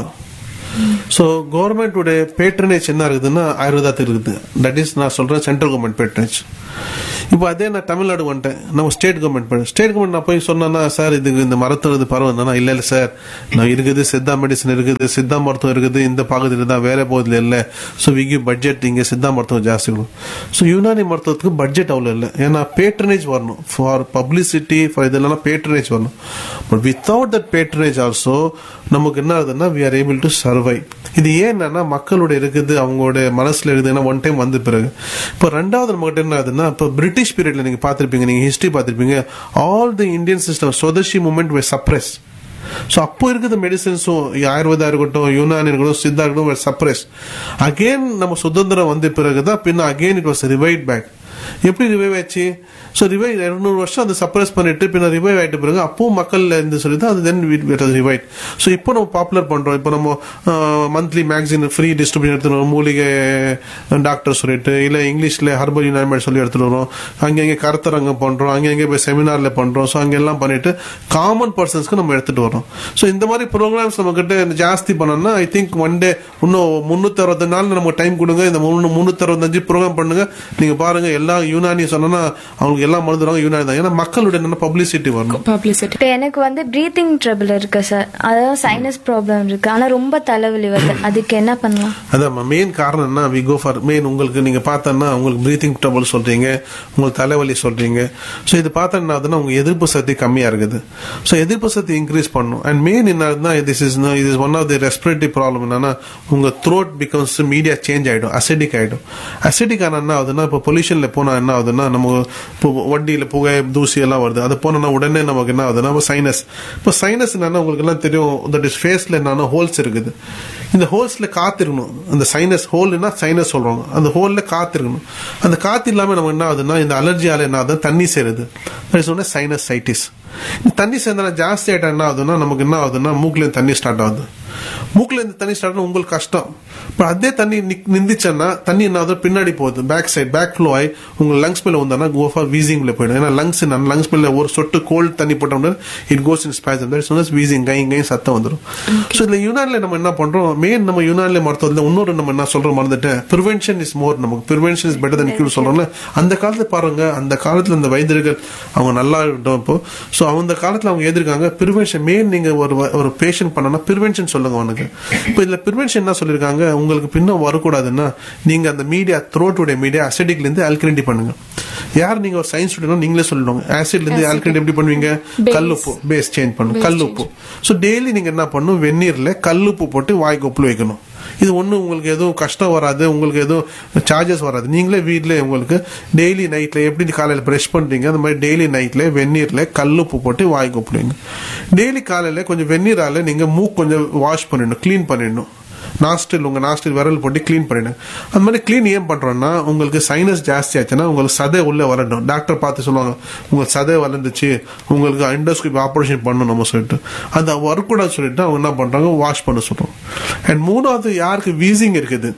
ஸோ கவர்மெண்ட்டுடைய பேட்ரனேஜ் என்ன இருக்குதுன்னா ஆயுர்வேதாத்துக்கு இருக்குது தட் இஸ் நான் சொல்றேன் சென்ட்ரல் கவர்மெண்ட் பேட்ரனேஜ் இப்போ அதே நான் தமிழ்நாடு வந்துட்டேன் நம்ம ஸ்டேட் கவர்மெண்ட் ஸ்டேட் கவர்மெண்ட் நான் போய் சொன்னேன்னா சார் இதுக்கு இந்த மருத்துவம் இது பரவாயில்ல இல்லை இல்லை சார் நான் இருக்குது சித்தா மெடிசன் இருக்குது சித்தா மருத்துவம் இருக்குது இந்த பகுதியில் தான் வேற போதில் இல்லை ஸோ விகி பட்ஜெட் இங்கே சித்தா மருத்துவம் ஜாஸ்தி இருக்கும் ஸோ யுனானி மருத்துவத்துக்கு பட்ஜெட் அவ்வளோ இல்லை ஏன்னா பேட்ரனேஜ் வரணும் ஃபார் பப்ளிசிட்டி ஃபார் இதெல்லாம் பேட்ரனேஜ் வரணும் but without that patronage also நமக்கு என்ன ஆகுதுன்னா we are able to survive இது ஏன்னா மக்களோட இருக்குது அவங்களோட மனசுல இருக்குதுன்னா ஒன் டைம் வந்த பிறகு இப்போ ரெண்டாவது நம்ம கிட்ட என்ன ஆகுதுன்னா இப்போ பிரிட்டிஷ் பீரியட்ல நீங்க பார்த்திருப்பீங்க நீங்க ஹிஸ்டரி பார்த்திருப்பீங்க all the Indian system swadeshi movement we suppress so அப்போ இருக்குது மெடிசன்ஸும் ஆயுர்வேதா இருக்கட்டும் யூனானி இருக்கட்டும் சித்தா இருக்கட்டும் சப்ரஸ் அகெயின் நம்ம சுதந்திரம் வந்த பிறகுதான் பின்ன again it was revived back எப்படி ரிவைவ் ஆச்சு ஸோ ரிவைவ் இருநூறு வருஷம் அதை சப்ரஸ் பண்ணிட்டு பின்ன ரிவைவ் ஆயிட்ட பிறகு அப்பவும் மக்கள் இருந்து சொல்லி தான் அது தென் ரிவைட் ஸோ இப்போ நம்ம பாப்புலர் பண்றோம் இப்போ நம்ம மந்த்லி மேக்சின் ஃப்ரீ டிஸ்ட்ரிபியூஷன் எடுத்துட்டு வரோம் மூலிகை டாக்டர் சொல்லிட்டு இல்லை இங்கிலீஷ்ல ஹர்பல் யுனைமெண்ட் சொல்லி எடுத்துட்டு வரோம் அங்கங்கே கருத்தரங்கம் பண்றோம் அங்கங்கே போய் செமினார்ல பண்றோம் ஸோ அங்கெல்லாம் பண்ணிட்டு காமன் பர்சன்ஸ்க்கு நம்ம எடுத்துட்டு வரோம் ஸோ இந்த மாதிரி ப்ரோக்ராம்ஸ் நம்ம கிட்ட ஜாஸ்தி பண்ணோம்னா ஐ திங்க் ஒன் டே இன்னும் முன்னூத்தி அறுபது நாள் நம்ம டைம் கொடுங்க இந்த முன்னூத்தி அறுபத்தஞ்சு ப்ரோக்ராம் பண்ணுங்க நீங்க பாருங்க எல்லா யூனானி சொன்னா அவங்களுக்கு எல்லாம் மருந்து தருவாங்க யூனானி தான் ஏன்னா மக்களுடைய என்ன பப்ளிசிட்டி வரணும் பப்ளிசிட்டி இப்போ எனக்கு வந்து ப்ரீத்திங் ட்ரபிள் இருக்கு சார் அதாவது சைனஸ் ப்ராப்ளம் இருக்கு ஆனா ரொம்ப தலைவலி வருது அதுக்கு என்ன பண்ணலாம் அதான் மெயின் காரணம் என்ன வி கோ ஃபார் மெயின் உங்களுக்கு நீங்க பார்த்தோன்னா உங்களுக்கு பிரீத்திங் ட்ரபிள் சொல்றீங்க உங்களுக்கு தலைவலி சொல்றீங்க ஸோ இது பார்த்தா என்ன ஆகுதுன்னா உங்க எதிர்ப்பு சக்தி கம்மியா இருக்குது ஸோ எதிர்ப்பு சக்தி இன்க்ரீஸ் பண்ணும் அண்ட் மெயின் என்ன திஸ் இஸ் இது is one of the respiratory problem என்னன்னா உங்க த்ரோட் பிகம்ஸ் மீடியா சேஞ்ச் ஆயிடும் அசிடிக் ஆயிடும் அசிடிக் ஆனா என்ன ஆகுதுன்னா இப்போ பொல்யூஷன்ல போனா என்ன ஆகுதுன்னா நம்ம இப்போ வண்டியில புகை தூசி எல்லாம் வருது அது போனோம்னா உடனே நமக்கு என்ன ஆகுதுன்னா சைனஸ் இப்போ சைனஸ் என்னன்னா உங்களுக்கு எல்லாம் தெரியும் தட் இஸ் ஃபேஸ்ல என்னன்னா ஹோல்ஸ் இருக்குது இந்த ஹோல்ஸ்ல காத்து இருக்கணும் அந்த சைனஸ் ஹோல்னா சைனஸ் சொல்றாங்க அந்த ஹோல்ல காத்து இருக்கணும் அந்த காத்து இல்லாம நம்ம என்ன ஆகுதுன்னா இந்த அலர்ஜியால என்ன ஆகுது தண்ணி சேருது சொன்ன சைனஸ் சைட்டிஸ் இந்த தண்ணி சேர்ந்தா ஜாஸ்தி ஆயிட்டா என்ன ஆகுதுன்னா நமக்கு என்ன ஆகுதுன்னா மூக்குல இருந்து தண்ணி ஸ்டார்ட் ஆகுது மூக்குல இருந்து தண்ணி ஸ்டார்ட் உங்களுக்கு கஷ்டம் இப்போ அதே தண்ணி நிக்- நிந்துச்சுன்னா தண்ணி என்ன ஆகுது பின்னாடி போகுது பேக் சைடு பேக் ஃப்ளோ ஆகி உங்க லங்ஸ் மேல வந்தா கோஃபா வீசிங்ல போயிடும் ஏன்னா லங்ஸ் லங்ஸ் மேல ஒரு சொட்டு கோல்ட் தண்ணி போட்டோம்னா it goes in spasm that is wheezing கை கை சத்தம் வந்துடும் ஸோ இதுல யுனான்ல நம்ம என்ன பண்றோம் மெயின் நம்ம யுனான்ல மருத்துவத்தில் இன்னொரு நம்ம என்ன சொல்றோம் மறந்துட்டேன் ப்ரிவென்ஷன் இஸ் மோர் நமக்கு prevention is better than cure சொல்றோம்ல அந்த காலத்துல பாருங்க அந்த காலத்துல இந்த வைத்தியர்கள் அவங்க நல்லா இருக்கட்டும் இப்போ ஸோ அந்த காலத்துல அவங்க எதிர்க்காங்க ப்ரிவென்ஷன் மெயின் நீங்க ஒரு வ- ஒரு பேஷண்ட் பண்ணனா ப்ரிவென்ஷன் சொல்லுங்க அவனுக்கு இப்போ இதுல ப்ரிவென்ஷன் என்ன சொல்லியிருக்காங்க உங்களுக்கு பின்னும் வரக்கூடாதுன்னா நீங்க அந்த மீடியா த்ரோட்டுடைய மீடியா அசிடிக்ல இருந்து ஆல்கலிட்டி பண்ணுங்க யார் நீங்க ஒரு சயின்ஸ் ஸ்டூடெண்ட் நீங்களே சொல்லிடுவாங்க ஆசிட்ல இருந்து ஆல்கலிட்டி எப்படி பண்ணுவீங்க கல்லுப்பு பேஸ் சேஞ்ச் பண்ணும் கல்லுப்பு ஸோ டெய்லி நீங்க என்ன பண்ணணும் வெந்நீர்ல கல்லுப்பு போட்டு வாய்க்கு உப்புல வைக்கணும் இது ஒன்றும் உங்களுக்கு எதுவும் கஷ்டம் வராது உங்களுக்கு எதுவும் சார்ஜஸ் வராது நீங்களே வீட்டில் உங்களுக்கு டெய்லி நைட்டில் எப்படி காலையில் ப்ரெஷ் பண்ணுறீங்க அந்த மாதிரி டெய்லி நைட்டில் வெந்நீரில் கல்லுப்பு போட்டு வாய் கூப்பிடுவீங்க டெய்லி காலையில் கொஞ்சம் வெந்நீரால் நீங்கள் மூக்கு கொஞ்சம் வாஷ் பண்ணிடணும் க்ளீன் பண்ணிடணும் நாஸ்டில் உங்க நாஸ்டில் விரல் போட்டு க்ளீன் பண்ணிடுங்க அந்த மாதிரி க்ளீன் ஏன் பண்றோம்னா உங்களுக்கு சைனஸ் ஜாஸ்தி ஆச்சுன்னா உங்களுக்கு சதை உள்ள வரணும் டாக்டர் பார்த்து சொல்லுவாங்க உங்களுக்கு சதை வளர்ந்துச்சு உங்களுக்கு அண்டோஸ்கோப் ஆப்ரேஷன் பண்ணணும் சொல்லிட்டு அது வரக்கூடாது சொல்லிட்டு அவங்க என்ன பண்றாங்க வாஷ் பண்ண சொல்றோம் அண்ட் மூணாவது யாருக்கு வீசிங் இருக்குது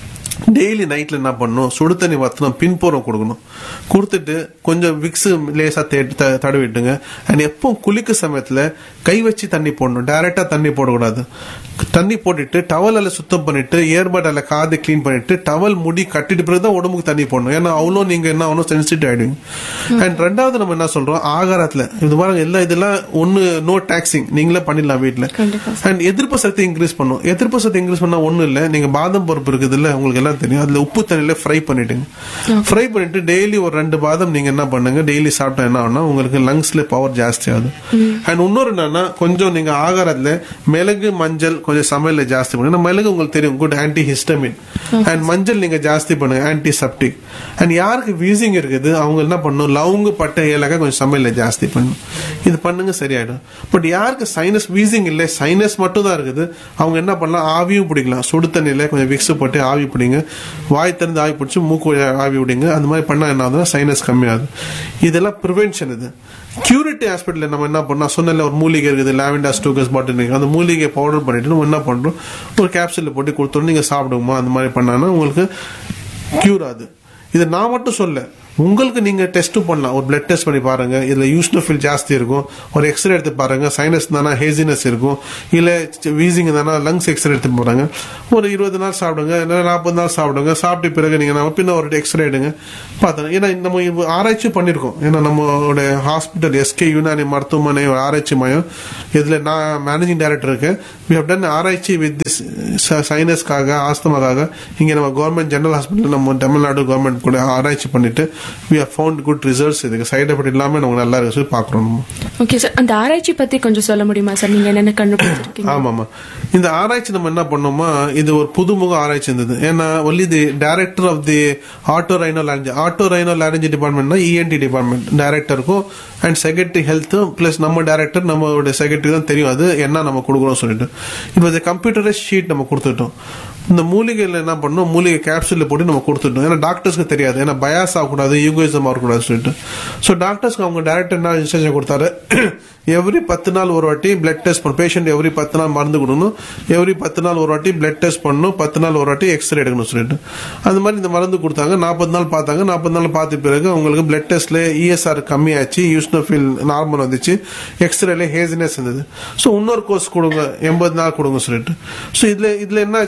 டெய்லி நைட்ல என்ன பண்ணணும் சுடு தண்ணி வத்தணும் பின்புறம் கொடுக்கணும் கொடுத்துட்டு கொஞ்சம் விக்ஸ் லேசா தேடி த- தடவிட்டுங்க அண்ட் எப்போ குளிக்க சமயத்துல கை வச்சு தண்ணி போடணும் டைரக்டா தண்ணி போடக்கூடாது தண்ணி போட்டுட்டு டவலால சுத்தம் பண்ணிட்டு ஏர்பட்டால காது க்ளீன் பண்ணிட்டு டவல் முடி கட்டிட்டு பிறகு தான் உடம்புக்கு தண்ணி போடணும் ஏன்னா அவ்வளோ நீங்க என்ன ஆகணும் சென்சிட்டிவ் ஆயிடுவீங்க அண்ட் ரெண்டாவது நம்ம என்ன சொல்றோம் ஆகாரத்துல இது பாருங்க எல்லாம் இதெல்லாம் ஒன்னு நோ டாக்ஸிங் நீங்களே பண்ணிடலாம் வீட்டுல அண்ட் எதிர்ப்பு சக்தி இன்க்ரீஸ் பண்ணும் எதிர்ப்பு சக்தி இன்க்ரீஸ் பண்ணா ஒண்ணும் இல்ல நீங்க பாதம் பருப்பு இருக்குது இல்ல உங்களுக்கு எல்லாம் தெரியும் அதுல உப்பு தண்ணியில ஃப்ரை பண்ணிடுங்க ஃப்ரை பண்ணிட்டு டெய்லி ஒரு ரெண்டு பாதம் நீங்க என்ன பண்ணுங்க டெய்லி சாப்பிட்டா என்ன ஆகும்னா உங்களுக்கு லங்ஸ்ல பவர் ஜாஸ்தி ஆகுது அண்ட் இன்னொரு என்னன்னா கொஞ்சம் நீங்க ஆகாரத்துல மிளகு மஞ்சள் கொஞ்சம் சமையல்ல ஜாஸ்தி பண்ணுங்க ஏன்னா மிளகு உங்களுக்கு தெரியும் குட் ஆன்டி ஹிஸ்டமின் அண்ட் மஞ்சள் நீங்க ஜாஸ்தி பண்ணுங்க ஆன்டி செப்டிக் அண்ட் யாருக்கு வீசிங் இருக்குது அவங்க என்ன பண்ணணும் லவங்கு பட்டை ஏலக்காய் கொஞ்சம் சமையல்ல ஜாஸ்தி பண்ணணும் இது பண்ணுங்க சரியாயிடும் பட் யாருக்கு சைனஸ் வீசிங் இல்லை சைனஸ் மட்டும் தான் இருக்குது அவங்க என்ன பண்ணலாம் ஆவியும் பிடிக்கலாம் சுடு தண்ணியில கொஞ்சம் விக்ஸ் போட்டு ஆவி பிடிங்க வாய் திறந்து ஆவி பிடிச்சி மூக்கு வழியா ஆவி விடுங்க அந்த மாதிரி பண்ணா என்ன ஆகுதுன்னா சைனஸ் கம்மியாகுது இதெல்லாம் ப்ரிவென்ஷன் இது கியூரிட்டி ஹாஸ்பிட்டல் நம்ம என்ன பண்ணோம் சொன்னல ஒரு மூலிகை இருக்குது லாவெண்டா ஸ்டூகஸ் பாட்டில் அந்த மூலிகை பவுடர் பண்ணிட்டு நம்ம என்ன பண்றோம் ஒரு கேப்சூல்ல போட்டு கொடுத்தோம் நீங்க சாப்பிடுமா அந்த மாதிரி பண்ணாங்கன்னா உங்களுக்கு கியூர் ஆகுது இது நான் மட்டும் சொல்ல உங்களுக்கு நீங்க டெஸ்ட் பண்ணலாம் ஒரு பிளட் டெஸ்ட் பண்ணி பாருங்க இதுல யூஸ்னோஃபில் ஜாஸ்தி இருக்கும் ஒரு எக்ஸ்ரே எடுத்து பாருங்க சைனஸ் தானா ஹேசினஸ் இருக்கும் இல்ல வீசிங் தானா லங்ஸ் எக்ஸ்ரே எடுத்து போறாங்க ஒரு இருபது நாள் சாப்பிடுங்க இல்லை நாற்பது நாள் சாப்பிடுங்க சாப்பிட்ட பிறகு நீங்க நம்ம பின்ன ஒரு எக்ஸ்ரே எடுங்க பார்த்தோம் ஏன்னா நம்ம இப்போ ஆராய்ச்சி பண்ணிருக்கோம் ஏன்னா நம்மளோட ஹாஸ்பிட்டல் எஸ்கே யுனானி மருத்துவமனை ஒரு ஆராய்ச்சி மையம் இதுல நான் மேனேஜிங் டைரக்டர் இருக்கேன் வி ஹவ் டன் ஆராய்ச்சி வித் திஸ் சைனஸ்க்காக ஆஸ்தமாக்காக இங்க நம்ம கவர்மெண்ட் ஜெனரல் ஹாஸ்பிட்டல் நம்ம தமிழ்நாடு கவர்மெண்ட் கூட ஆராய்ச்சி பண்ணிட்டு we have found good results இதுக்கு சைடு எஃபெக்ட் இல்லாம நமக்கு நல்லா இருக்கு சொல்லி பாக்குறோம் நம்ம ஓகே சார் அந்த ஆராய்ச்சி பத்தி கொஞ்சம் சொல்ல முடியுமா சார் நீங்க என்னென்ன கண்டுபிடிச்சிருக்கீங்க ஆமாமா இந்த ஆராய்ச்சி நம்ம என்ன பண்ணோமா இது ஒரு புதுமுக ஆராய்ச்சி இருந்தது ஏன்னா only the director of the otorhinolaryngology otorhinolaryngology டிபார்ட்மெண்ட்னா இஎன்டி டிபார்ட்மெண்ட் டைரக்டருக்கும் அண்ட் செக்ரட்டரி ஹெல்த் பிளஸ் நம்ம டைரக்டர் நம்மளோட செக்ரட்டரி தான் தெரியும் அது என்ன நம்ம கொடுக்குறோம் சொல்லிட்டு இப்போ இந்த கம்ப்யூட்டரைஸ் ஷீட் நம்ம கொடுத்துட்டோம் இந்த மூலிகையில் என்ன பண்ணோம் மூலிகை கேப்சூல்ல போட்டு நம்ம கொடுத்துட்டோம் ஏன்னா டாக்டர்ஸ்க்கு தெரியாது ஏன்னா பயாஸ் ஆகக்கூடாது யூகோயிசம் ஆகக்கூடாது சொல்லிட்டு ஸோ டாக்டர்ஸ்க்கு அவங்க டைரக்டர் என்ன இன்ஸ்ட்ரக்ஷன் கொடுத்தாரு எவ்ரி பத்து நாள் ஒரு வாட்டி பிளட் டெஸ்ட் பண்ணணும் பேஷண்ட் எவ்ரி பத்து நாள் மருந்து கொடுக்கணும் எவ்ரி பத்து நாள் ஒரு வாட்டி பிளட் டெஸ்ட் பண்ணணும் பத்து நாள் ஒரு வாட்டி எக்ஸ்ரே எடுக்கணும் சொல்லிட்டு அந்த மாதிரி இந்த மருந்து கொடுத்தாங்க நாற்பது நாள் பார்த்தாங்க நாற்பது நாள் பார்த்த பிறகு அவங்களுக்கு பிளட் டெஸ்ட்ல இஎஸ்ஆர் கம்மியாச்சு யூஸ்னோஃபில் நார்மல் வந்துச்சு எக்ஸ்ரேல ஹேசினஸ் இருந்தது ஸோ இன்னொரு கோர்ஸ் கொடுங்க எண்பது நாள் கொடுங்க சொல்லிட்டு ஸோ இதுல இதுல என்ன ஆச்சுன்னா நமக்கு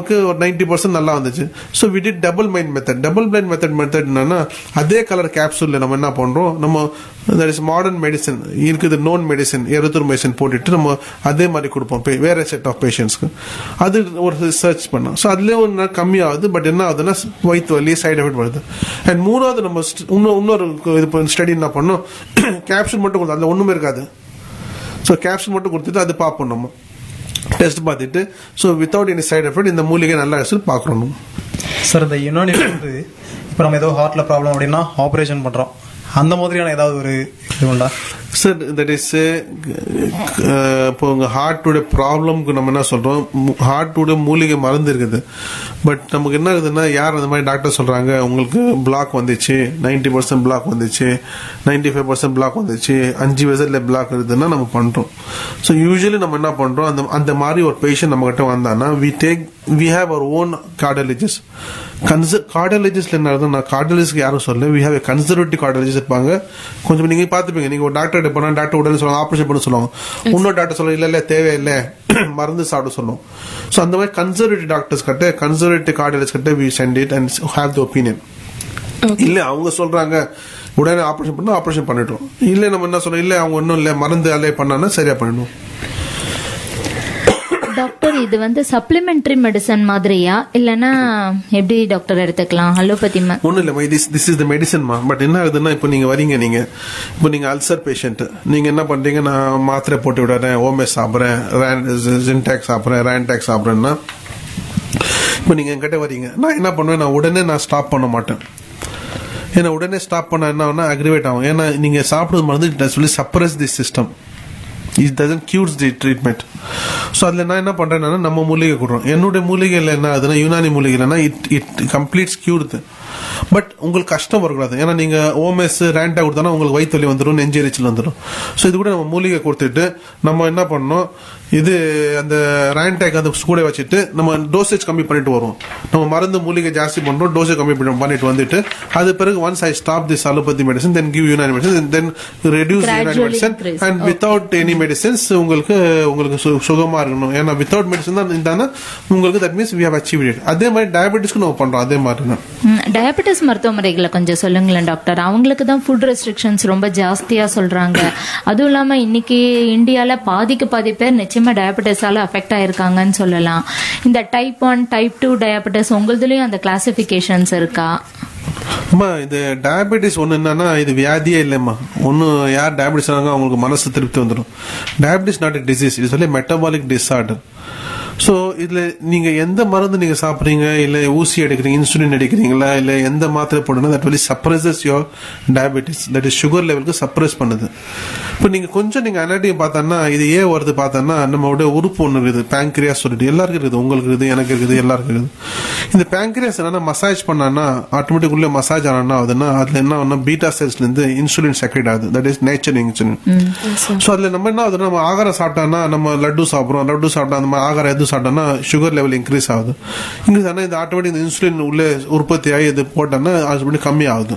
நமக்கு ஒரு நைன்டி பர்சன்ட் நல்லா வந்துச்சு so we did double mind method double blind method method என்னன்னா அதே கலர் கேப்சூல்ல நம்ம என்ன பண்றோம் நம்ம தட் இஸ் மாடர்ன் மெடிசன் இருக்குது நோன் மெடிசன் எருத்தூர் மெடிசன் போட்டுட்டு நம்ம அதே மாதிரி கொடுப்போம் பே- வேற செட் ஆஃப் பேஷண்ட்ஸ்க்கு அது ஒரு சர்ச் பண்ணோம் ஸோ அதுலேயே ஒன்று கம்மியாகுது பட் என்ன ஆகுதுன்னா வயிற்று வலி சைடு எஃபெக்ட் வருது அண்ட் மூணாவது நம்ம st- இன்னும் இன்னொரு இது ஸ்டடி என்ன பண்ணோம் கேப்சூல் மட்டும் கொடுத்தோம் அதில் ஒன்றுமே இருக்காது ஸோ கேப்சூல் மட்டும் கொடுத்துட்டு அது பார்ப்போம் நம்ம டெஸ்ட் பார்த்துட்டு so without any side effect இந்த மூலிகை நல்லா ரிசல்ட் பார்க்குறோம் நம்ம சார் இந்த யுனானி வந்து இப்போ நம்ம ஏதோ ஹார்ட்ல ப்ராப்ளம் அப்படின்னா ஆப்ரேஷன் பண்றோம் அந்த மாதிரியான ஏதாவது ஒரு இது உண்டா சார் தட் இஸ் இப்போ உங்க ஹார்ட்டோட ப்ராப்ளம்க்கு நம்ம என்ன சொல்றோம் ஹார்ட்டோட மூலிகை மருந்து இருக்குது பட் நமக்கு என்ன ஆகுதுன்னா யார் அந்த மாதிரி டாக்டர் சொல்றாங்க உங்களுக்கு பிளாக் வந்துச்சு நைன்டி பர்சன்ட் பிளாக் வந்துச்சு நைன்டி ஃபைவ் பர்சன்ட் பிளாக் வந்துச்சு அஞ்சு வயசுல பிளாக் இருக்குதுன்னா நம்ம பண்றோம் ஸோ யூஸ்வலி நம்ம என்ன பண்றோம் அந்த அந்த மாதிரி ஒரு பேஷண்ட் நம்ம கிட்ட வந்தான்னா we take we have our own cardiologist கன்ச கார்டியாலஜிஸ்ட்ல என்ன ஆகுது நான் கார்டியாலஜிஸ்ட் யாரும் சொல்ல வி ஹேவ் கன்சர்வேட்டிவ் கார்டியாலஜிஸ்ட் இருப்பாங்க கொஞ்சம் நீங்க பார்த்துப்பீங்க நீங்க ஒரு டாக்டர் போனா டாக்டர் உடனே சொல்லுவாங்க ஆபரேஷன் பண்ண சொல்லுவாங்க இன்னொரு டாக்டர் சொல்ல இல்ல இல்ல தேவையில்லை மருந்து சாப்பிட சொல்லுவோம் ஸோ அந்த மாதிரி கன்சர்வேட்டிவ் டாக்டர்ஸ் கிட்ட கன்சர்வேட்டிவ் கார்டியாலஜிஸ்ட் கிட்ட we sent it and have the opinion இல்ல அவங்க சொல்றாங்க உடனே ஆபரேஷன் பண்ணா ஆபரேஷன் பண்ணிட்டோம் இல்ல நம்ம என்ன சொல்றோம் இல்ல அவங்க ஒன்றும் இல்ல மருந்து அலே பண்ணானா சரியா பண்ணிடுவோம் டாக்டர் இது வந்து சப்ளிமெண்டரி மெடிசன் மாதிரியா இல்லனா எப்படி டாக்டர் எடுத்துக்கலாம் அலோபதி ம- ஒன்றும் இல்லை திஸ் திஸ் இஸ் த மெடிசன்மா பட் என்ன ஆகுதுன்னா இப்போ நீங்கள் வரீங்க நீங்கள் இப்போ நீங்கள் அல்சர் பேஷண்ட் நீங்கள் என்ன பண்ணுறீங்க நான் மாத்திரை போட்டு விடுறேன் ஓமேஸ் சாப்பிட்றேன் ஜின்டாக் சாப்பிட்றேன் ரேன்டாக் சாப்பிட்றேன்னா இப்போ நீங்கள் என்கிட்ட வரீங்க நான் என்ன பண்ணுவேன் நான் உடனே நான் ஸ்டாப் பண்ண மாட்டேன் ஏன்னா உடனே ஸ்டாப் பண்ண என்ன ஆகும்னா அக்ரிவேட் ஆகும் ஏன்னா நீங்கள் சாப்பிடுறது மருந்து சொல்லி suppress the system it doesn't cures the treatment so அதில் நான் என்ன பண்ணுறேன்னா நம்ம மூலிகை கொடுறோம் என்னுடைய மூலிகையில் என்ன ஆகுதுன்னா யுனானி மூலிகைனா இட் இட் கம்ப்ளீட்ஸ் கியூர்து பட் உங்களுக்கு கஷ்டம் வரக்கூடாது ஏன்னா நீங்க ஓமெஸ் ரேண்டா கொடுத்தா உங்களுக்கு வயிற்று வலி வந்துடும் நெஞ்செரிச்சல் வந்துடும் ஸோ இது கூட நம்ம மூலிகை கொடுத்துட்டு நம்ம என்ன பண்ணோம் இது அந்த ரேண்டேக் அந்த கூட வச்சுட்டு நம்ம டோசேஜ் கம்மி பண்ணிட்டு வருவோம் நம்ம மருந்து மூலிகை ஜாஸ்தி பண்றோம் டோசேஜ் கம்மி பண்ணி- பண்ணிட்டு வந்துட்டு அது பிறகு once I stop this allopathy medicine then give Unani medicine then reduce Unani Gradually medicine increase. And without any medicines உங்களுக்கு உங்களுக்கு சு- சுகமா இருக்கணும் ஏன்னா வித்தவுட் மெடிசன் தான் இருந்தானா உங்களுக்கு that means we have achieve it அதே மாதிரி டயபெட்டிஸ்க்கு நம்ம பண்றோம் அதே மாதிரி தான் ம், டயபெட்டிஸ் மருத்துவ முறைகளை கொஞ்சம் சொல்லுங்களேன் டாக்டர் அவங்களுக்கு தான் ஃபுட் ரெஸ்ட்ரிக்ஷன்ஸ் ரொம்ப ஜாஸ்தியா சொல்றாங்க அதுவும் இல்லாம இன்னைக்கு இந்தியால பாதிக்கு பாதி பேர் நிச்சயமா டயபெட்டிஸால அஃபெக்ட் ஆயிருக்காங்கன்னு சொல்லலாம் இந்த type one type two diabetes உங்களுதுலயும் அந்த கிளாசிபிகேஷன்ஸ் இருக்கா அம்மா இது டயபெட்டிஸ் ஒன்று என்னன்னா இது வியாதியே இல்லைம்மா ஒன்று யார் டயபெட்டிஸ் ஆனாங்க அவங்களுக்கு மனசு திருப்தி வந்துடும் டயபெட்டிஸ் நாட் டிசீஸ் இது சொல்லி மெட்டபாலிக் டிஸார்டர் ஸோ இதில் நீங்கள் எந்த மருந்து நீங்கள் சாப்பிட்றீங்க இல்லை ஊசி எடுக்கிறீங்க இன்சுலின் எடுக்கிறீங்களா இல்லை எந்த மாத்திரை போடணும் தட் வெளி suppresses your diabetes that is sugar லெவலுக்கு சப்ரஸ் பண்ணுது இப்போ நீங்கள் கொஞ்சம் நீங்கள் அனாட்டியை பார்த்தோன்னா இது ஏன் வருது பார்த்தோன்னா நம்மளோட உறுப்பு ஒன்று இருக்குது பேங்க்ரியாஸ் சொல்லிட்டு எல்லாருக்கும் இருக்குது உங்களுக்கு இருக்குது எனக்கு இருக்குது எல்லாருக்கும் இருக்குது இந்த பேங்க்ரியாஸ் என்னன்னா மசாஜ் பண்ணான்னா ஆட்டோமேட்டிக் உள்ள மசாஜ் ஆனா ஆகுதுன்னா அதுல என்ன ஆகுதுன்னா பீட்டா செல்ஸ்ல இருந்து இன்சுலின் செக்ரேட் ஆகுது that is nature insulin so அதுல நம்ம என்ன ஆகுதுன்னா நம்ம ஆகாரம் சாப்பிட்டோம்னா நம்ம லட்டு சாப்பிடுறோம் லட்டு சாப்பிட்டா அந்த மாதிரி ஆகாரம் எது சாப்பிட்டோம்னா சுகர் லெவல் இன்க்ரீஸ் ஆகுது இன்க்ரீஸ் ஆனால் இந்த ஆட்டோமேட்டிக் இந்த இன்சுலின் உள்ள உற்பத்தி ஆகி இது போட்டோம்னா அது கம்மி ஆகுது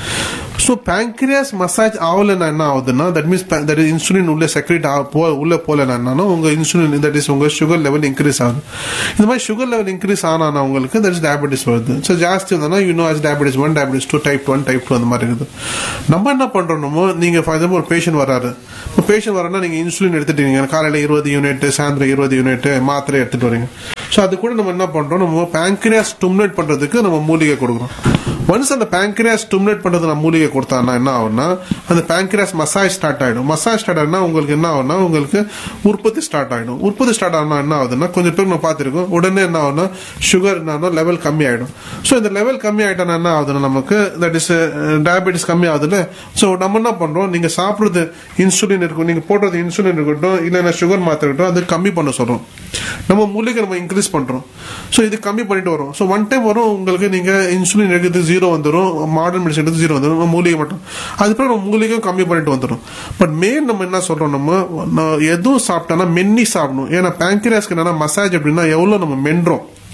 ஸோ பேங்க்ரியாஸ் மசாஜ் ஆகலைன்னா என்ன ஆகுதுன்னா that means that is insulin உள்ள செக்ரேட் போ உள்ள போகலன்னா உங்க இன்சுலின் தட் இஸ் உங்க சுகர் லெவல் இன்க்ரீஸ் ஆகுது இந்த மாதிரி சுகர் லெவல் இன்க்ரீஸ் ஆனா உங்களுக்கு தட் இஸ் டயபெட்டிஸ் வருது ஸோ ஜாஸ்தி வந்தோம்னா you know us diabetes one diabetes two type one type two அந்த மாதிரி இருக்குது நம்ம என்ன பண்றோமோ நீங்க ஃபார் எக்ஸாம்பிள் ஒரு பேஷண்ட் வராரு இப்போ பேஷண்ட் வரனா நீங்க இன்சுலின் எடுத்துட்டீங்க காலையில இருபது யூனிட் சாயந்தரம் இருபது யூனிட் மாத்திரை எடுத்துட்டு வரீங்க ஸோ அது கூட நம்ம என்ன பண்றோம் நம்ம பேங்க்ரியாஸ் ஸ்டிமுலேட் பண்றதுக்கு நம்ம மூலிகை கொடுக்குறோம் ஒன்ஸ் அந்த பேங்க்ரியாஸ் ஸ்டிமுலேட் பண்றது நம்ம மூலிகை கொடுத்தான்னா என்ன ஆகும்னா அந்த பேங்க்ரியாஸ் மசாஜ் ஸ்டார்ட் ஆயிடும் மசாஜ் ஸ்டார்ட் ஆகுனா உங்களுக்கு என்ன ஆகும்னா உங்களுக்கு உற்பத்தி ஸ்டார்ட் ஆயிடும் உற்பத்தி ஸ்டார்ட் ஆனா என்ன ஆகுதுன்னா கொஞ்சம் பேர் நம்ம பார்த்துருக்கோம் உடனே என்ன ஆகும்னா சுகர் என்ன லெவல் கம்மி ஆயிடும் ஸோ இந்த லெவல் கம்மி ஆயிட்டா என்ன ஆகுதுன்னா நமக்கு தட் இஸ் டயபெட்டிஸ் கம்மி ஆகுதுல்ல ஸோ நம்ம என்ன பண்றோம் நீங்க சாப்பிடுறது இன்சுலின் இருக்கும் நீங்க போடுறது இன்சுலின் இருக்கட்டும் இல்லைன்னா சுகர் மாத்திரை இருக்கட்டும் அது கம்மி பண்ண சொல்றோம் நம்ம மூலிகை நம்ம இன்க்ரீஸ் பண்றோம் ஸோ இது கம்மி பண்ணிட்டு வரும் ஸோ ஒன் டைம் வரும் உங்களுக்கு நீங்க இன்சுலின் எடுக்கிறது ஜீரோ வந்துடும் மாடர்ன் மெடிசன் எடுத்து ஜீரோ வந்துடும் நம்ம மூலிகை மட்டும் அதுக்கப்புறம் நம்ம மூலிகையும் கம்மி பண்ணிட்டு வந்துடும் பட் மெயின் நம்ம என்ன சொல்றோம் நம்ம நான் எதுவும் சாப்பிட்டோம்னா மென்னி சாப்பிடணும் ஏன்னா பேங்க்ரியாஸ்க்கு என்னன்னா மசாஜ் அப்படின்னா எவ்வளவு நம்ம மென்றோம்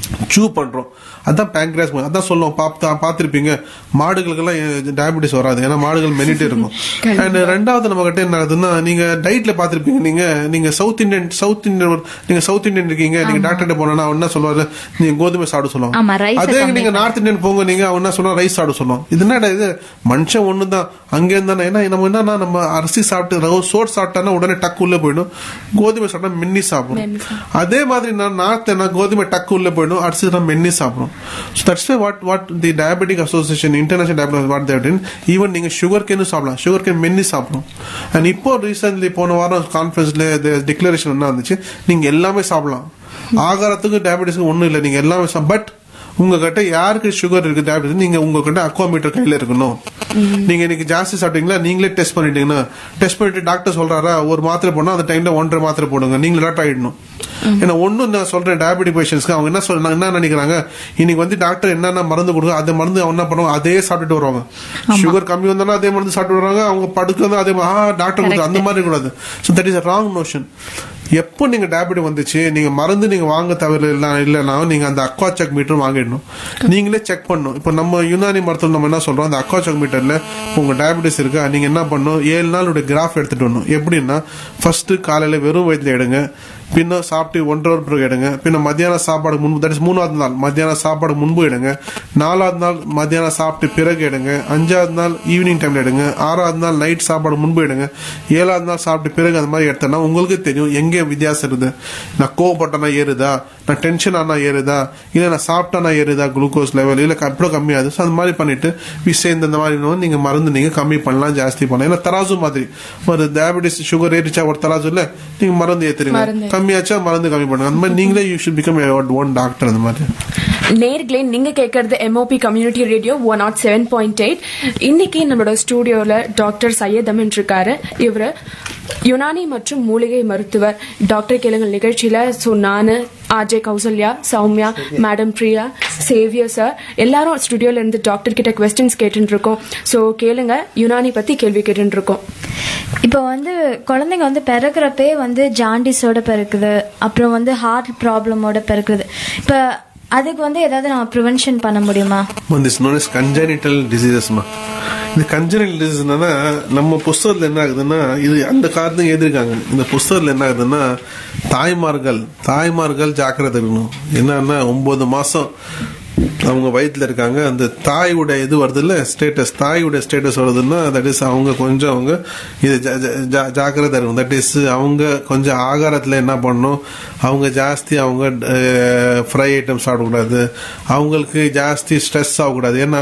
சூ பண்றோம் அதான் பேங்க்ரியாஸ் அதான் சொல்லுவோம் பார்த்தா பார்த்திருப்பீங்க மாடுகளுக்கெல்லாம் டயபிட்டிஸ் வராது ஏன்னா மாடுகள் மெனிட்டு இருக்கும் அண்ட் ரெண்டாவது நம்ம கிட்ட என்ன ஆகுதுன்னா நீங்க டயட்ல பார்த்திருப்பீங்க நீங்க நீங்க சவுத் இந்தியன் சவுத் இந்தியன் நீங்க சவுத் இந்தியன் இருக்கீங்க நீங்க டாக்டர் போனா அவர் என்ன சொல்லுவாரு நீங்க கோதுமை சாப்பிட ஆமா, சொல்லுவாங்க rice அதே கம்மி நீங்க நார்த் இந்தியன் போங்க நீங்க அவன் என்ன சொல்லுவான் ரைஸ் சாப்பிட சொல்லுவோம் இது என்னடா இது மனுஷன் ஒண்ணுதான் அங்க இருந்தானே ஏன்னா நம்ம என்னன்னா நம்ம அரிசி சாப்பிட்டு ரவு- சோறு சாப்பிட்டானா உடனே டக்கு உள்ள போயிடும் கோதுமை சாப்பிட்டா மின்னி சாப்பிடும் அதே மாதிரி நான் நார்த் என்ன கோதுமை டக்கு உள்ள போயிடும் அரிசி சாப்பிட்டா மென்னி சாப்பிடும் so that's what what the diabetic association international diabetic what that even நீங்க சுகர் கேனும் சாப்பிடலாம் சுகர் கேன் மென்னி சாப்பிடும் அண்ட் இப்போ ரீசென்ட்லி போன வாரம் கான்ஃபரன்ஸ்ல டிக்ளரேஷன் என்ன இருந்துச்சு நீங்க எல்லாமே சாப்பிடலாம் ஆகாரத்துக்கு டயபெட்டிஸ்க்கு ஒண்ணும் இல்லை நீங்க எல்லாமே பட் உங்ககிட்ட யாருக்கு சுகர் இருக்கு டயபெட்டிஸ் நீங்க உங்ககிட்ட அக்வாமீட்டர் கையில இருக்கணும் நீங்க இன்னைக்கு ஜாஸ்தி சாப்பிட்டீங்களா நீங்களே டெஸ்ட் பண்ணிட்டீங்கன்னா டெஸ்ட் பண்ணிட்டு டாக்டர் சொல்றாரா ஒரு மாத்திரை போடணும் அந்த டைம்ல ஒன்றரை மாத்திரை போடுங்க நீங்க லேட் ஆயிடணும் ஏன்னா ஒன்னும் நான் சொல்றேன் டயபெட்டிக் பேஷன்ஸ்க்கு அவங்க என்ன சொல்றாங்க என்ன நினைக்கிறாங்க இன்னைக்கு வந்து டாக்டர் என்னென்ன மருந்து கொடுங்க அந்த மருந்து அவங்க என்ன பண்ணுவாங்க அதே சாப்பிட்டுட்டு வருவாங்க சுகர் கம்மி வந்தாலும் அதே மருந்து சாப்பிட்டு வருவாங்க அவங்க படுக்கிறது அதே மாதிரி, ஆ டாக்டர் கொடுத்து அந்த மாதிரி கூடாது so that is wrong notion எப்போ நீங்க டயபெட்டிக் வந்துச்சு நீங்க மருந்து நீங்க வாங்க தவிர இல்ல இல்லைனா நீங்க அந்த அக்வா செக் மீட்டர் வாங்கிடணும் நீங்களே செக் பண்ணணும் இப்போ நம்ம யுனானி மருத்துவம் நம்ம என்ன சொல்றோம் அந்த அக்வா செக் மீட்டர்ல உங்க டயபெட்டிஸ் இருக்கா நீங்க என்ன பண்ணணும் ஏழு நாளுடைய கிராஃப் எடுத்துட்டு வரணும் எப்படின்னா ஃபர்ஸ்ட் காலையில வெறும் வயிற்றுல எடுங்க பின்ன சாப்பிட்டு ஒன்றரை ஒரு பிறகு எடுங்க பின்ன மத்தியான சாப்பாடு முன்பு தட் இஸ் மூணாவது நாள் மத்தியான சாப்பாடு முன்பு எடுங்க நாலாவது நாள் மத்தியானம் சாப்பிட்டு பிறகு எடுங்க அஞ்சாவது நாள் ஈவினிங் டைம்ல எடுங்க ஆறாவது நாள் நைட் சாப்பாடு முன்பு எடுங்க ஏழாவது நாள் சாப்பிட்டு பிறகு அந்த மாதிரி எடுத்தோம்னா உங்களுக்கு தெரியும் எங்கே வித்தியாசம் இருக்குது நான் கோவப்பட்டனா ஏறுதா நான் டென்ஷன் ஆனா ஏறுதா இல்லை நான் சாப்பிட்டானா ஏறுதா குளுக்கோஸ் லெவல் இல்லை எவ்வளோ கம்மியாகுது ஸோ அந்த மாதிரி பண்ணிட்டு விஷயம் இந்த மாதிரி இன்னும் நீங்க மருந்து நீங்க கம்மி பண்ணலாம் ஜாஸ்தி பண்ணலாம் ஏன்னா தராசு மாதிரி ஒரு டயபெட்டிஸ் சுகர் ஏறிச்சா ஒரு தராசு இல்ல நீங்க மருந்து ஏத்துறீங்க கம்மியாச்சா மருந்து கம்மி பண்ணுங்க அந்த மாதிரி நீங்களே you should become one doctor அந்த மாதிரி நேர்களே நீங்க கேட்கறது MOP community radio one not seven point eight இன்னைக்கு நம்மளோட ஸ்டூடியோல டாக்டர் சையத் அமீன் இருக்காரு இவரு யுனானி மற்றும் மூலிகை மருத்துவர் டாக்டர் கேளுங்கள் நிகழ்ச்சியில ஸோ நானு RJ Kausalya Soumya madam Priya Xavier sir எல்லாரும் ஸ்டுடியோல இருந்து டாக்டர் கிட்ட கொஸ்டின்ஸ் கேட்டுட்டு இருக்கோம் ஸோ கேளுங்க யுனானி பத்தி கேள்வி கேட்டுட்டு இருக்கோம் இப்போ வந்து குழந்தைங்க வந்து பிறக்கிறப்பே வந்து ஜாண்டிஸோட பிறக்குது அப்புறம் வந்து ஹார்ட் ப்ராப்ளமோட பிறக்குது இப்போ அதுக்கு வந்து ஏதாவது நம்ம ப்ரிவென்ஷன் பண்ண முடியுமா திஸ் நோன் இஸ் கன்ஜெனிட்டல் டிசீசஸ்மா இந்த கன்ஜெனிட்டல் டிசீஸ்னா நம்ம புஸ்தகத்தில் என்ன ஆகுதுன்னா இது அந்த காரணம் எழுதியிருக்காங்க இந்த புஸ்தகத்தில் என்ன ஆகுதுன்னா தாய்மார்கள் தாய்மார்கள் ஜாக்கிரதை இருக்கணும் என்னன்னா ஒன்பது மாசம் அவங்க வயிற்றுல இருக்காங்க அந்த தாயோட இது வருது இல்ல ஸ்டேட்டஸ் தாயோட ஸ்டேட்டஸ் வருதுன்னா தட் இஸ் அவங்க கொஞ்சம் அவங்க இது ஜா- ஜா- ஜா- ஜாக்கிரதை இருக்கும் தட் இஸ் அவங்க கொஞ்சம் ஆகாரத்தில் என்ன பண்ணணும் அவங்க ஜாஸ்தி அவங்க ஃப்ரை ஐட்டம் சாப்பிடக்கூடாது அவங்களுக்கு ஜாஸ்தி ஸ்ட்ரெஸ் ஆகக்கூடாது ஏன்னா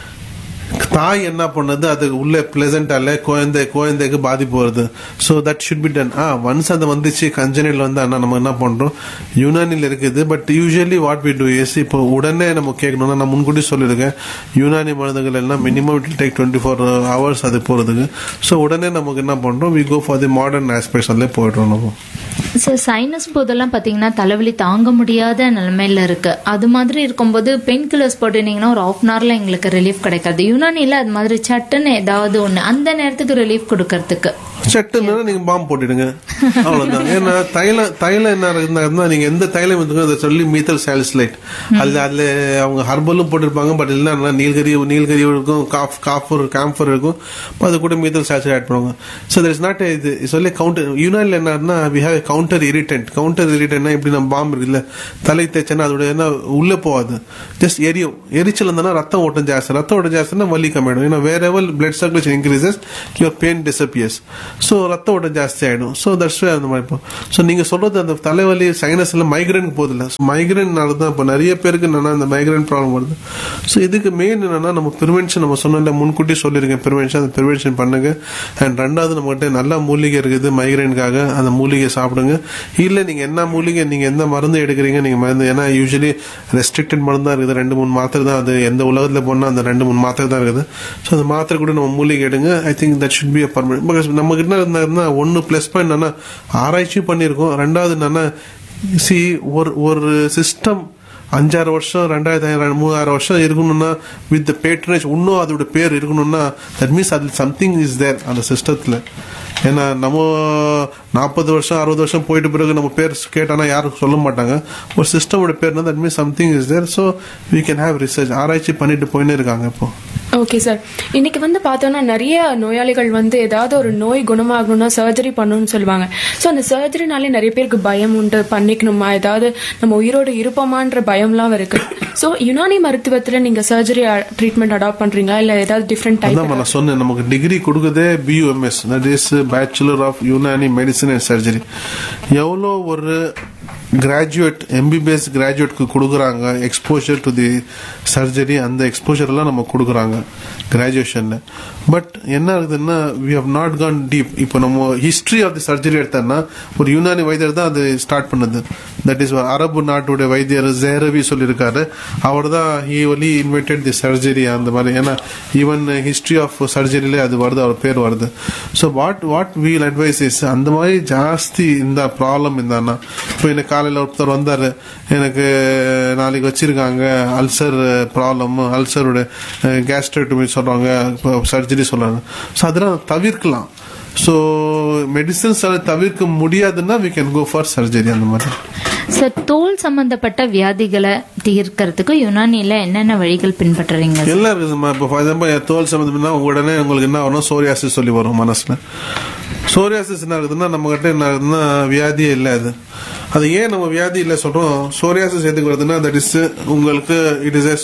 தாய் என்ன பண்ணது அது உள்ள பிளசண்டா இல்ல குழந்தை குழந்தைக்கு பாதிப்பு வருது so that should be done uh once அது வந்துச்சு கஞ்சனில் வந்து அண்ணா நம்ம என்ன பண்றோம் யுனானில் இருக்குது but usually what we do is இப்போ உடனே நம்ம கேட்கணும்னா நான் முன்கூட்டி சொல்லியிருக்கேன் யுனானி மருந்துகள் எல்லாம் minimum it take twenty four hours அது போறதுக்கு ஸோ உடனே நமக்கு என்ன பண்றோம் we go for the modern aspects அதில் போயிடுறோம் நம்ம சார் சைனஸ் போதெல்லாம் பாத்தீங்கன்னா தலைவலி தாங்க முடியாத நிலைமையில இருக்கு அது மாதிரி இருக்கும்போது பெயின் கில்லர்ஸ் போட்டுனீங்கன்னா ஒரு ஆஃப் அன் ஹவர்ல எங்களுக்கு ரிலீஃப் கிடைக்காது யுனானில அது மாதிரி சட்டுன்னு ஏதாவது ஒண்ணு அந்த நேரத்துக்கு ரிலீஃப் கொடுக்கறதுக்கு சட்டுன்னு நீங்க பாம்பு போட்டுடுங்க அவ்வளவுதான் ஏன்னா தைலம் தைலம் என்ன இருந்தா நீங்க எந்த தைலம் எடுத்துக்கோ அதை சொல்லி மீத்தல் சாலிஸ்லைட் அதுல அதுல அவங்க ஹர்பலும் போட்டிருப்பாங்க பட் இல்லைன்னா நீல்கரி நீல்கரி இருக்கும் காஃப் காஃபர் கேம்ஃபர் இருக்கும் அப்ப அது கூட மீத்தல் சாலிஸ்லைட் ஆட் பண்ணுவாங்க ஸோ தட் இஸ் நாட் இது சொல்லி கவுண்டர் யூனானில் என்னன்னா we have counter irritant counter இரிட்டன்ட்னா இப்படி நம்ம பாம்பு இருக்குல்ல தலை தேய்ச்சனா அதோட என்ன உள்ள போகாது ஜஸ்ட் எரியும் எரிச்சல் இருந்தா ரத்தம் ஓட்டம் ஜாஸ்தி ரத்தம் ஓட்டம் ஜாஸ்தினா வலி கம்மியாயிடும் ஏன்னா வேற blood circulation increases your pain disappears so ரத்த ஓட்டம் ஜாஸ்தி ஆயிடும் ஸோ தட்ஸ் அந்த மாதிரி இப்போ ஸோ நீங்க சொல்றது அந்த தலைவலி சைனஸ் எல்லாம் மைக்ரேன் போதில்ல மைக்ரேன்னால தான் இப்போ நிறைய பேருக்கு என்னன்னா அந்த மைக்ரேன் ப்ராப்ளம் வருது ஸோ இதுக்கு மெயின் என்னன்னா நம்ம ப்ரிவென்ஷன் நம்ம சொன்னல முன்கூட்டி சொல்லியிருக்கேன் ப்ரிவென்ஷன் அந்த ப்ரிவென்ஷன் பண்ணுங்க அண்ட் ரெண்டாவது நம்மகிட்ட நல்ல மூலிகை இருக்குது மைக்ரேனுக்காக அந்த மூலிகை சாப்பிடுங்க இல்ல நீங்க என்ன மூலிகை நீங்க எந்த மருந்து எடுக்கிறீங்க நீங்க மருந்து ஏன்னா யூஸ்வலி ரெஸ்ட்ரிக்டட் மருந்து தான் இருக்குது ரெண்டு மூணு மாத்திரை தான் அது எந்த உலகத்துல போனா அந்த ரெண்டு மூணு மாத்திரை தான் இருக்குது ஸோ அந்த மாத்திரை கூட நம்ம மூலிகை எடுங்க I think that should be a permanent because நம்ம கிட்ட இருந்தா ஒன்னு பிளஸ் பாயிண்ட் என்னன்னா ஆராய்ச்சி பண்ணியிருக்கோம் ரெண்டாவது என்னன்னா சி ஒரு ஒரு சிஸ்டம் அஞ்சாறு வருஷம் ரெண்டாயிரத்தி மூவாயிரம் வருஷம் இருக்கணும்னா வித் பேட்ரனேஜ் இன்னும் அதோட பேர் இருக்கணும்னா தட் மீன்ஸ் அதில் சம்திங் இஸ் தேர் அந்த சிஸ்டத்தில் ஏன்னா நம்ம நாற்பது வருஷம் அறுபது வருஷம் போயிட்டு பிறகு நம்ம பேர் கேட்டானா யாரும் சொல்ல மாட்டாங்க ஒரு சிஸ்டமோட பேர்னா that means something is there so we can have research ஆராய்ச்சி பண்ணிட்டு போயின்னு இருக்காங்க இப்போ ஓகே சார் இன்னைக்கு வந்து பார்த்தோம்னா நிறைய நோயாளிகள் வந்து ஏதாவது ஒரு நோய் குணமாகணும்னா சர்ஜரி பண்ணணும்னு சொல்லுவாங்க ஸோ அந்த சர்ஜரினாலே நிறைய பேருக்கு பயம் உண்டு பண்ணிக்கணுமா ஏதாவது நம்ம உயிரோடு இருப்போமான்ற பயம்லாம் இருக்கு ஸோ யுனானி மருத்துவத்தில் நீங்க சர்ஜரி ட்ரீட்மெண்ட் அடாப்ட் பண்றீங்களா இல்லை ஏதாவது டிஃப்ரெண்ட் டைப் அதான் நான் சொன்னேன் நமக்கு டிகிரி கொடுக்குதே BUMS that is bachelor of Unani medicine and surgery எவ்வளோ ஒரு கிராஜுவேட் எம்பிபிஎஸ் கிராஜுவேட்க்கு கொடுக்குறாங்க எக்ஸ்போஷர் டு தி சர்ஜரி அந்த எக்ஸ்போஷர் எல்லாம் நம்ம கொடுக்குறாங்க கிராஜுவேஷன்ல பட் என்ன ஆகுதுன்னா we have not gone deep இப்போ நம்ம ஹிஸ்டரி ஆஃப் தி சர்ஜரி எடுத்தோம்னா ஒரு யுனானி வைத்தியர் தான் அது ஸ்டார்ட் பண்ணது தட் இஸ் அரபு நாட்டுடைய வைத்தியர் ஜேரவி சொல்லியிருக்காரு அவர் தான் ஹி ஒலி இன்வென்டட் தி சர்ஜரி அந்த மாதிரி ஏன்னா ஈவன் ஹிஸ்டரி ஆஃப் சர்ஜரியிலே அது வருது அவர் பேர் வருது so what what we'll advice is அந்த மாதிரி ஜாஸ்தி இந்த ப்ராப்ளம் இருந்தான்னா இப்போ எனக்கு காலையில் ஒருத்தர் வந்தார் எனக்கு நாளைக்கு வச்சிருக்காங்க அல்சர் ப்ராப்ளம் அல்சரோட கேஸ்ட்ரைட்டுமி சொல்கிறாங்க இப்போ சர்ஜரி சொல்கிறாங்க ஸோ அதெல்லாம் தவிர்க்கலாம் ஸோ மெடிசன்ஸ் தவிர்க்க முடியாதுன்னா we can go for surgery அந்த மாதிரி சார் தோல் சம்பந்தப்பட்ட வியாதிகளை தீர்க்கறதுக்கு யுனானில என்னென்ன வழிகள் பின்பற்றுறீங்க சார்? எல்லாம் இருக்குதுமா இப்போ ஃபார் எக்ஸாம்பிள் தோல் சம்மந்தம்னா உடனே உங்களுக்கு என்ன வரும் சோரியாசிஸ் சொல்லி வரும் மனசுல சோரியாசிஸ் என்ன ஆகுதுன்னா நம்ம கிட்ட என்ன ஆகுதுன்னா வியாதியே இல்லை அது அது ஏன் நம்ம வியாதி இல்லை சொல்றோம் சோரியாசிஸ் எதுக்கு வருதுன்னா தட் இஸ் உங்களுக்கு it is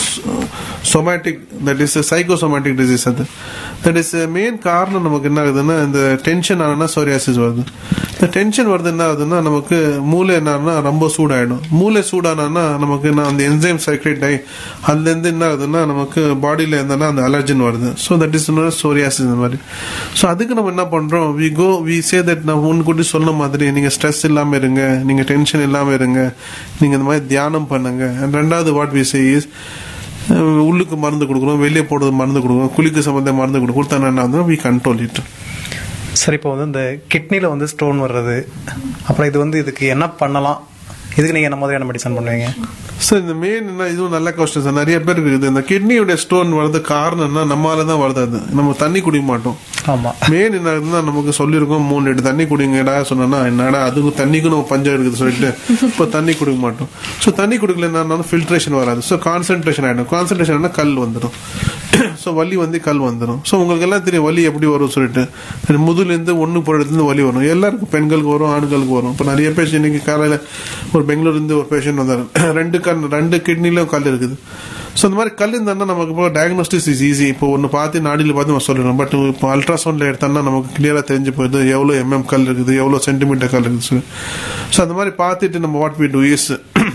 somatic that is psychosomatic disease அது தட் இஸ் மெயின் காரணம் நமக்கு என்ன ஆகுதுன்னா இந்த டென்ஷன் ஆனா சோரியாசிஸ் வருது இந்த டென்ஷன் வருது என்ன ஆகுதுன்னா நமக்கு மூளை என்னன்னா ரொம்ப சூடாயிடும் மூளை சூடானா நமக்கு என்ன அந்த என்சைம் சைக்ரேட் ஆகி அதுலேருந்து என்ன ஆகுதுன்னா நமக்கு பாடியில் இருந்தனா அந்த அலர்ஜன் வருது ஸோ தட் இஸ் சோரியாசிஸ் இந்த மாதிரி ஸோ அதுக்கு நம்ம என்ன பண்றோம் we go we say that நான் முன்கூட்டி சொன்ன மாதிரி நீங்க ஸ்ட்ரெஸ் இல்லாம இருங்க நீங்க டென்ஷன் இல்லாம இருங்க நீங்க இந்த மாதிரி தியானம் பண்ணுங்க And ரெண்டாவது வாட் வி சே இஸ் உள்ளுக்கு மருந்து கொடுக்குறோம் வெளியே போடுறது மருந்து கொடுக்குறோம் குளிக்கு சம்பந்தம் மருந்து கொடுக்குறோம் கொடுத்தா என்ன வி கண்ட்ரோல் இட் சார் இப்போ வந்து இந்த கிட்னியில் வந்து ஸ்டோன் வர்றது அப்புறம் இது வந்து இதுக்கு என்ன பண்ணலாம் இதுக்கு நீங்கள் என்ன மாதிரியான மெடிசன் பண்ணுவீங்க சார் இந்த மெயின் என்ன இதுவும் நல்ல கொஸ்டின் சார் நிறைய பேருக்கு இருக்குது இந்த கிட்னியோட ஸ்டோன் வர்றது காரணம்னா நம்மளால தான் வருது அது நம்ம தண்ணி குடிக்க மாட்டோம் ஆமாம் மெயின் என்ன ஆகுதுன்னா நமக்கு சொல்லியிருக்கோம் மூணு லிட்டர் தண்ணி குடிங்கடா சொன்னா என்னடா அதுக்கு தண்ணிக்கும் நம்ம பஞ்சம் இருக்குது சொல்லிட்டு இப்போ தண்ணி குடிக்க மாட்டோம் ஸோ தண்ணி குடிக்கலன்னா ஃபில்ட்ரேஷன் வராது ஸோ கான்சென்ட்ரேஷன் ஆகிடும் கான்சென்ட்ரேஷன் கல் வந்துடும் ஸோ வலி வந்து கல் வந்துடும் ஸோ உங்களுக்கு எல்லாம் தெரியும் வலி எப்படி வரும் சொல்லிட்டு சரி, முதுகுலேருந்து ஒன்று போடுறதுலேருந்து வலி வரும் எல்லாருக்கும் பெண்களுக்கு வரும் ஆண்களுக்கு வரும் இப்போ நிறைய பேஷண்ட் இன்னைக்கு காலையில் ஒரு பெங்களூர்லேருந்து ஒரு பேஷண்ட் வந்தார் ரெண்டு கண் ரெண்டு கிட்னிலும் கல் இருக்குது ஸோ இந்த மாதிரி கல் இருந்தால் நமக்கு இப்போ டயக்னோஸ்டிஸ் இஸ் ஈஸி இப்போ ஒன்று பார்த்து நாடியில் பார்த்து நம்ம சொல்லிடணும் பட் இப்போ அல்ட்ராசவுண்டில் எடுத்தோம்னா நமக்கு கிளியராக தெரிஞ்சு போயிடுது எவ்வளோ எம்எம் கல் இருக்குது எவ்வளோ சென்டிமீட்டர் கல் இருக்குது சொல்லி ஸோ அந்த மாதிரி பார்த்துட்டு நம்ம what we do is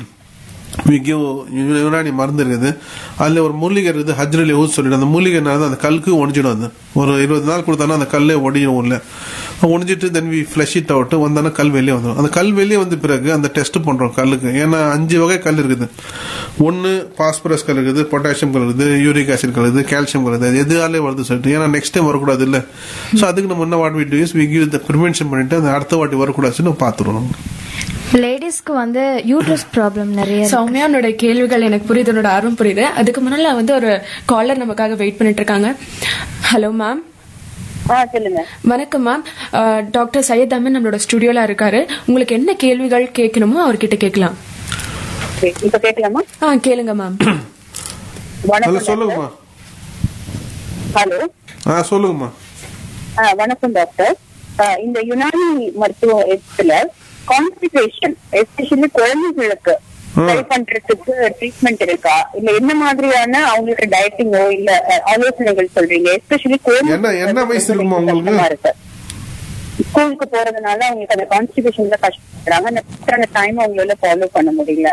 we give Unani மருந்து இருக்குது அதில் ஒரு மூலிகை இருக்குது ஹஜ்ரலி ஊஸ் சொல்லிட்டு அந்த மூலிகை என்ன ஆகுது, அந்த கல்லுக்கு ஒடிஞ்சிடும் அது ஒரு இருபது நாள் கொடுத்தானா அந்த கல்லே ஒடியும் உள்ள ஒடிஞ்சிட்டு then we flush it out வந்தானா கல் வெளியே வந்துடும் அந்த கல் வெளியே வந்த பிறகு அந்த டெஸ்ட் பண்றோம் கல்லுக்கு ஏன்னா அஞ்சு வகை கல் இருக்குது ஒன்று பாஸ்பரஸ் கல் இருக்குது பொட்டாசியம் கல் இருக்குது யூரிக் ஆசிட் கல் இருக்குது கால்சியம் கல் இருக்குது அது எதுனாலே வருது சொல்லிட்டு ஏன்னா நெக்ஸ்ட் டைம் வரக்கூடாது இல்லை ஸோ அதுக்கு நம்ம என்ன what we do is we give the prevention பண்ணிட்டு அந்த அடுத்த வாட்டி வரக்கூடாதுன்னு நம்ம பார்த்துருவோம் நம்ம லேடிஸ்க்கு வந்து யூட்ரஸ் ப்ராப்ளம் நிறைய இருக்கு. சௌமியானோட கேள்விகள் எனக்கு புரியுது என்னோட ஆர்வம் புரியுது அதுக்கு முன்னால வந்து ஒரு காலர் நமக்காக வெயிட் பண்ணிட்டு இருக்காங்க ஹலோ மேம் ஆ சொல்லுங்க வணக்கம் மேம் டாக்டர் சையத் அமன் நம்மளோட ஸ்டுடியோல இருக்காரு உங்களுக்கு என்ன கேள்விகள் கேட்கணுமோ அவர்கிட்ட கேட்கலாம் சரி, இப்ப கேட்கலாமா ஆ கேளுங்க மேம் ஹலோ வணக்கம் சொல்லுங்கம்மா ஹலோ ஆ சொல்லுங்கம்மா ஆ, வணக்கம் டாக்டர் ஆ, இந்த யுனானி மருத்துவத்துல கான்ஸ்டிபேஷன் எஸ்பெஷலி குழந்தைகளுக்கு சரி பண்றதுக்கு ட்ரீட்மெண்ட் இருக்கா இல்ல என்ன மாதிரியான அவங்களுக்கு டயட்டிங்கோ இல்ல அ, ஆலோசனைகள் சொல்றீங்க எஸ்பெஷலி என்ன- என்ன வயசு இருக்குமா உங்களுக்கு? ஸ்கூலுக்கு போறதுனால அவங்களுக்கு அந்த கான்ஸ்டிபேஷன்ல கஷ்டப்படுறாங்க அந்த டைம் அவங்களால ஃபாலோ பண்ண முடியல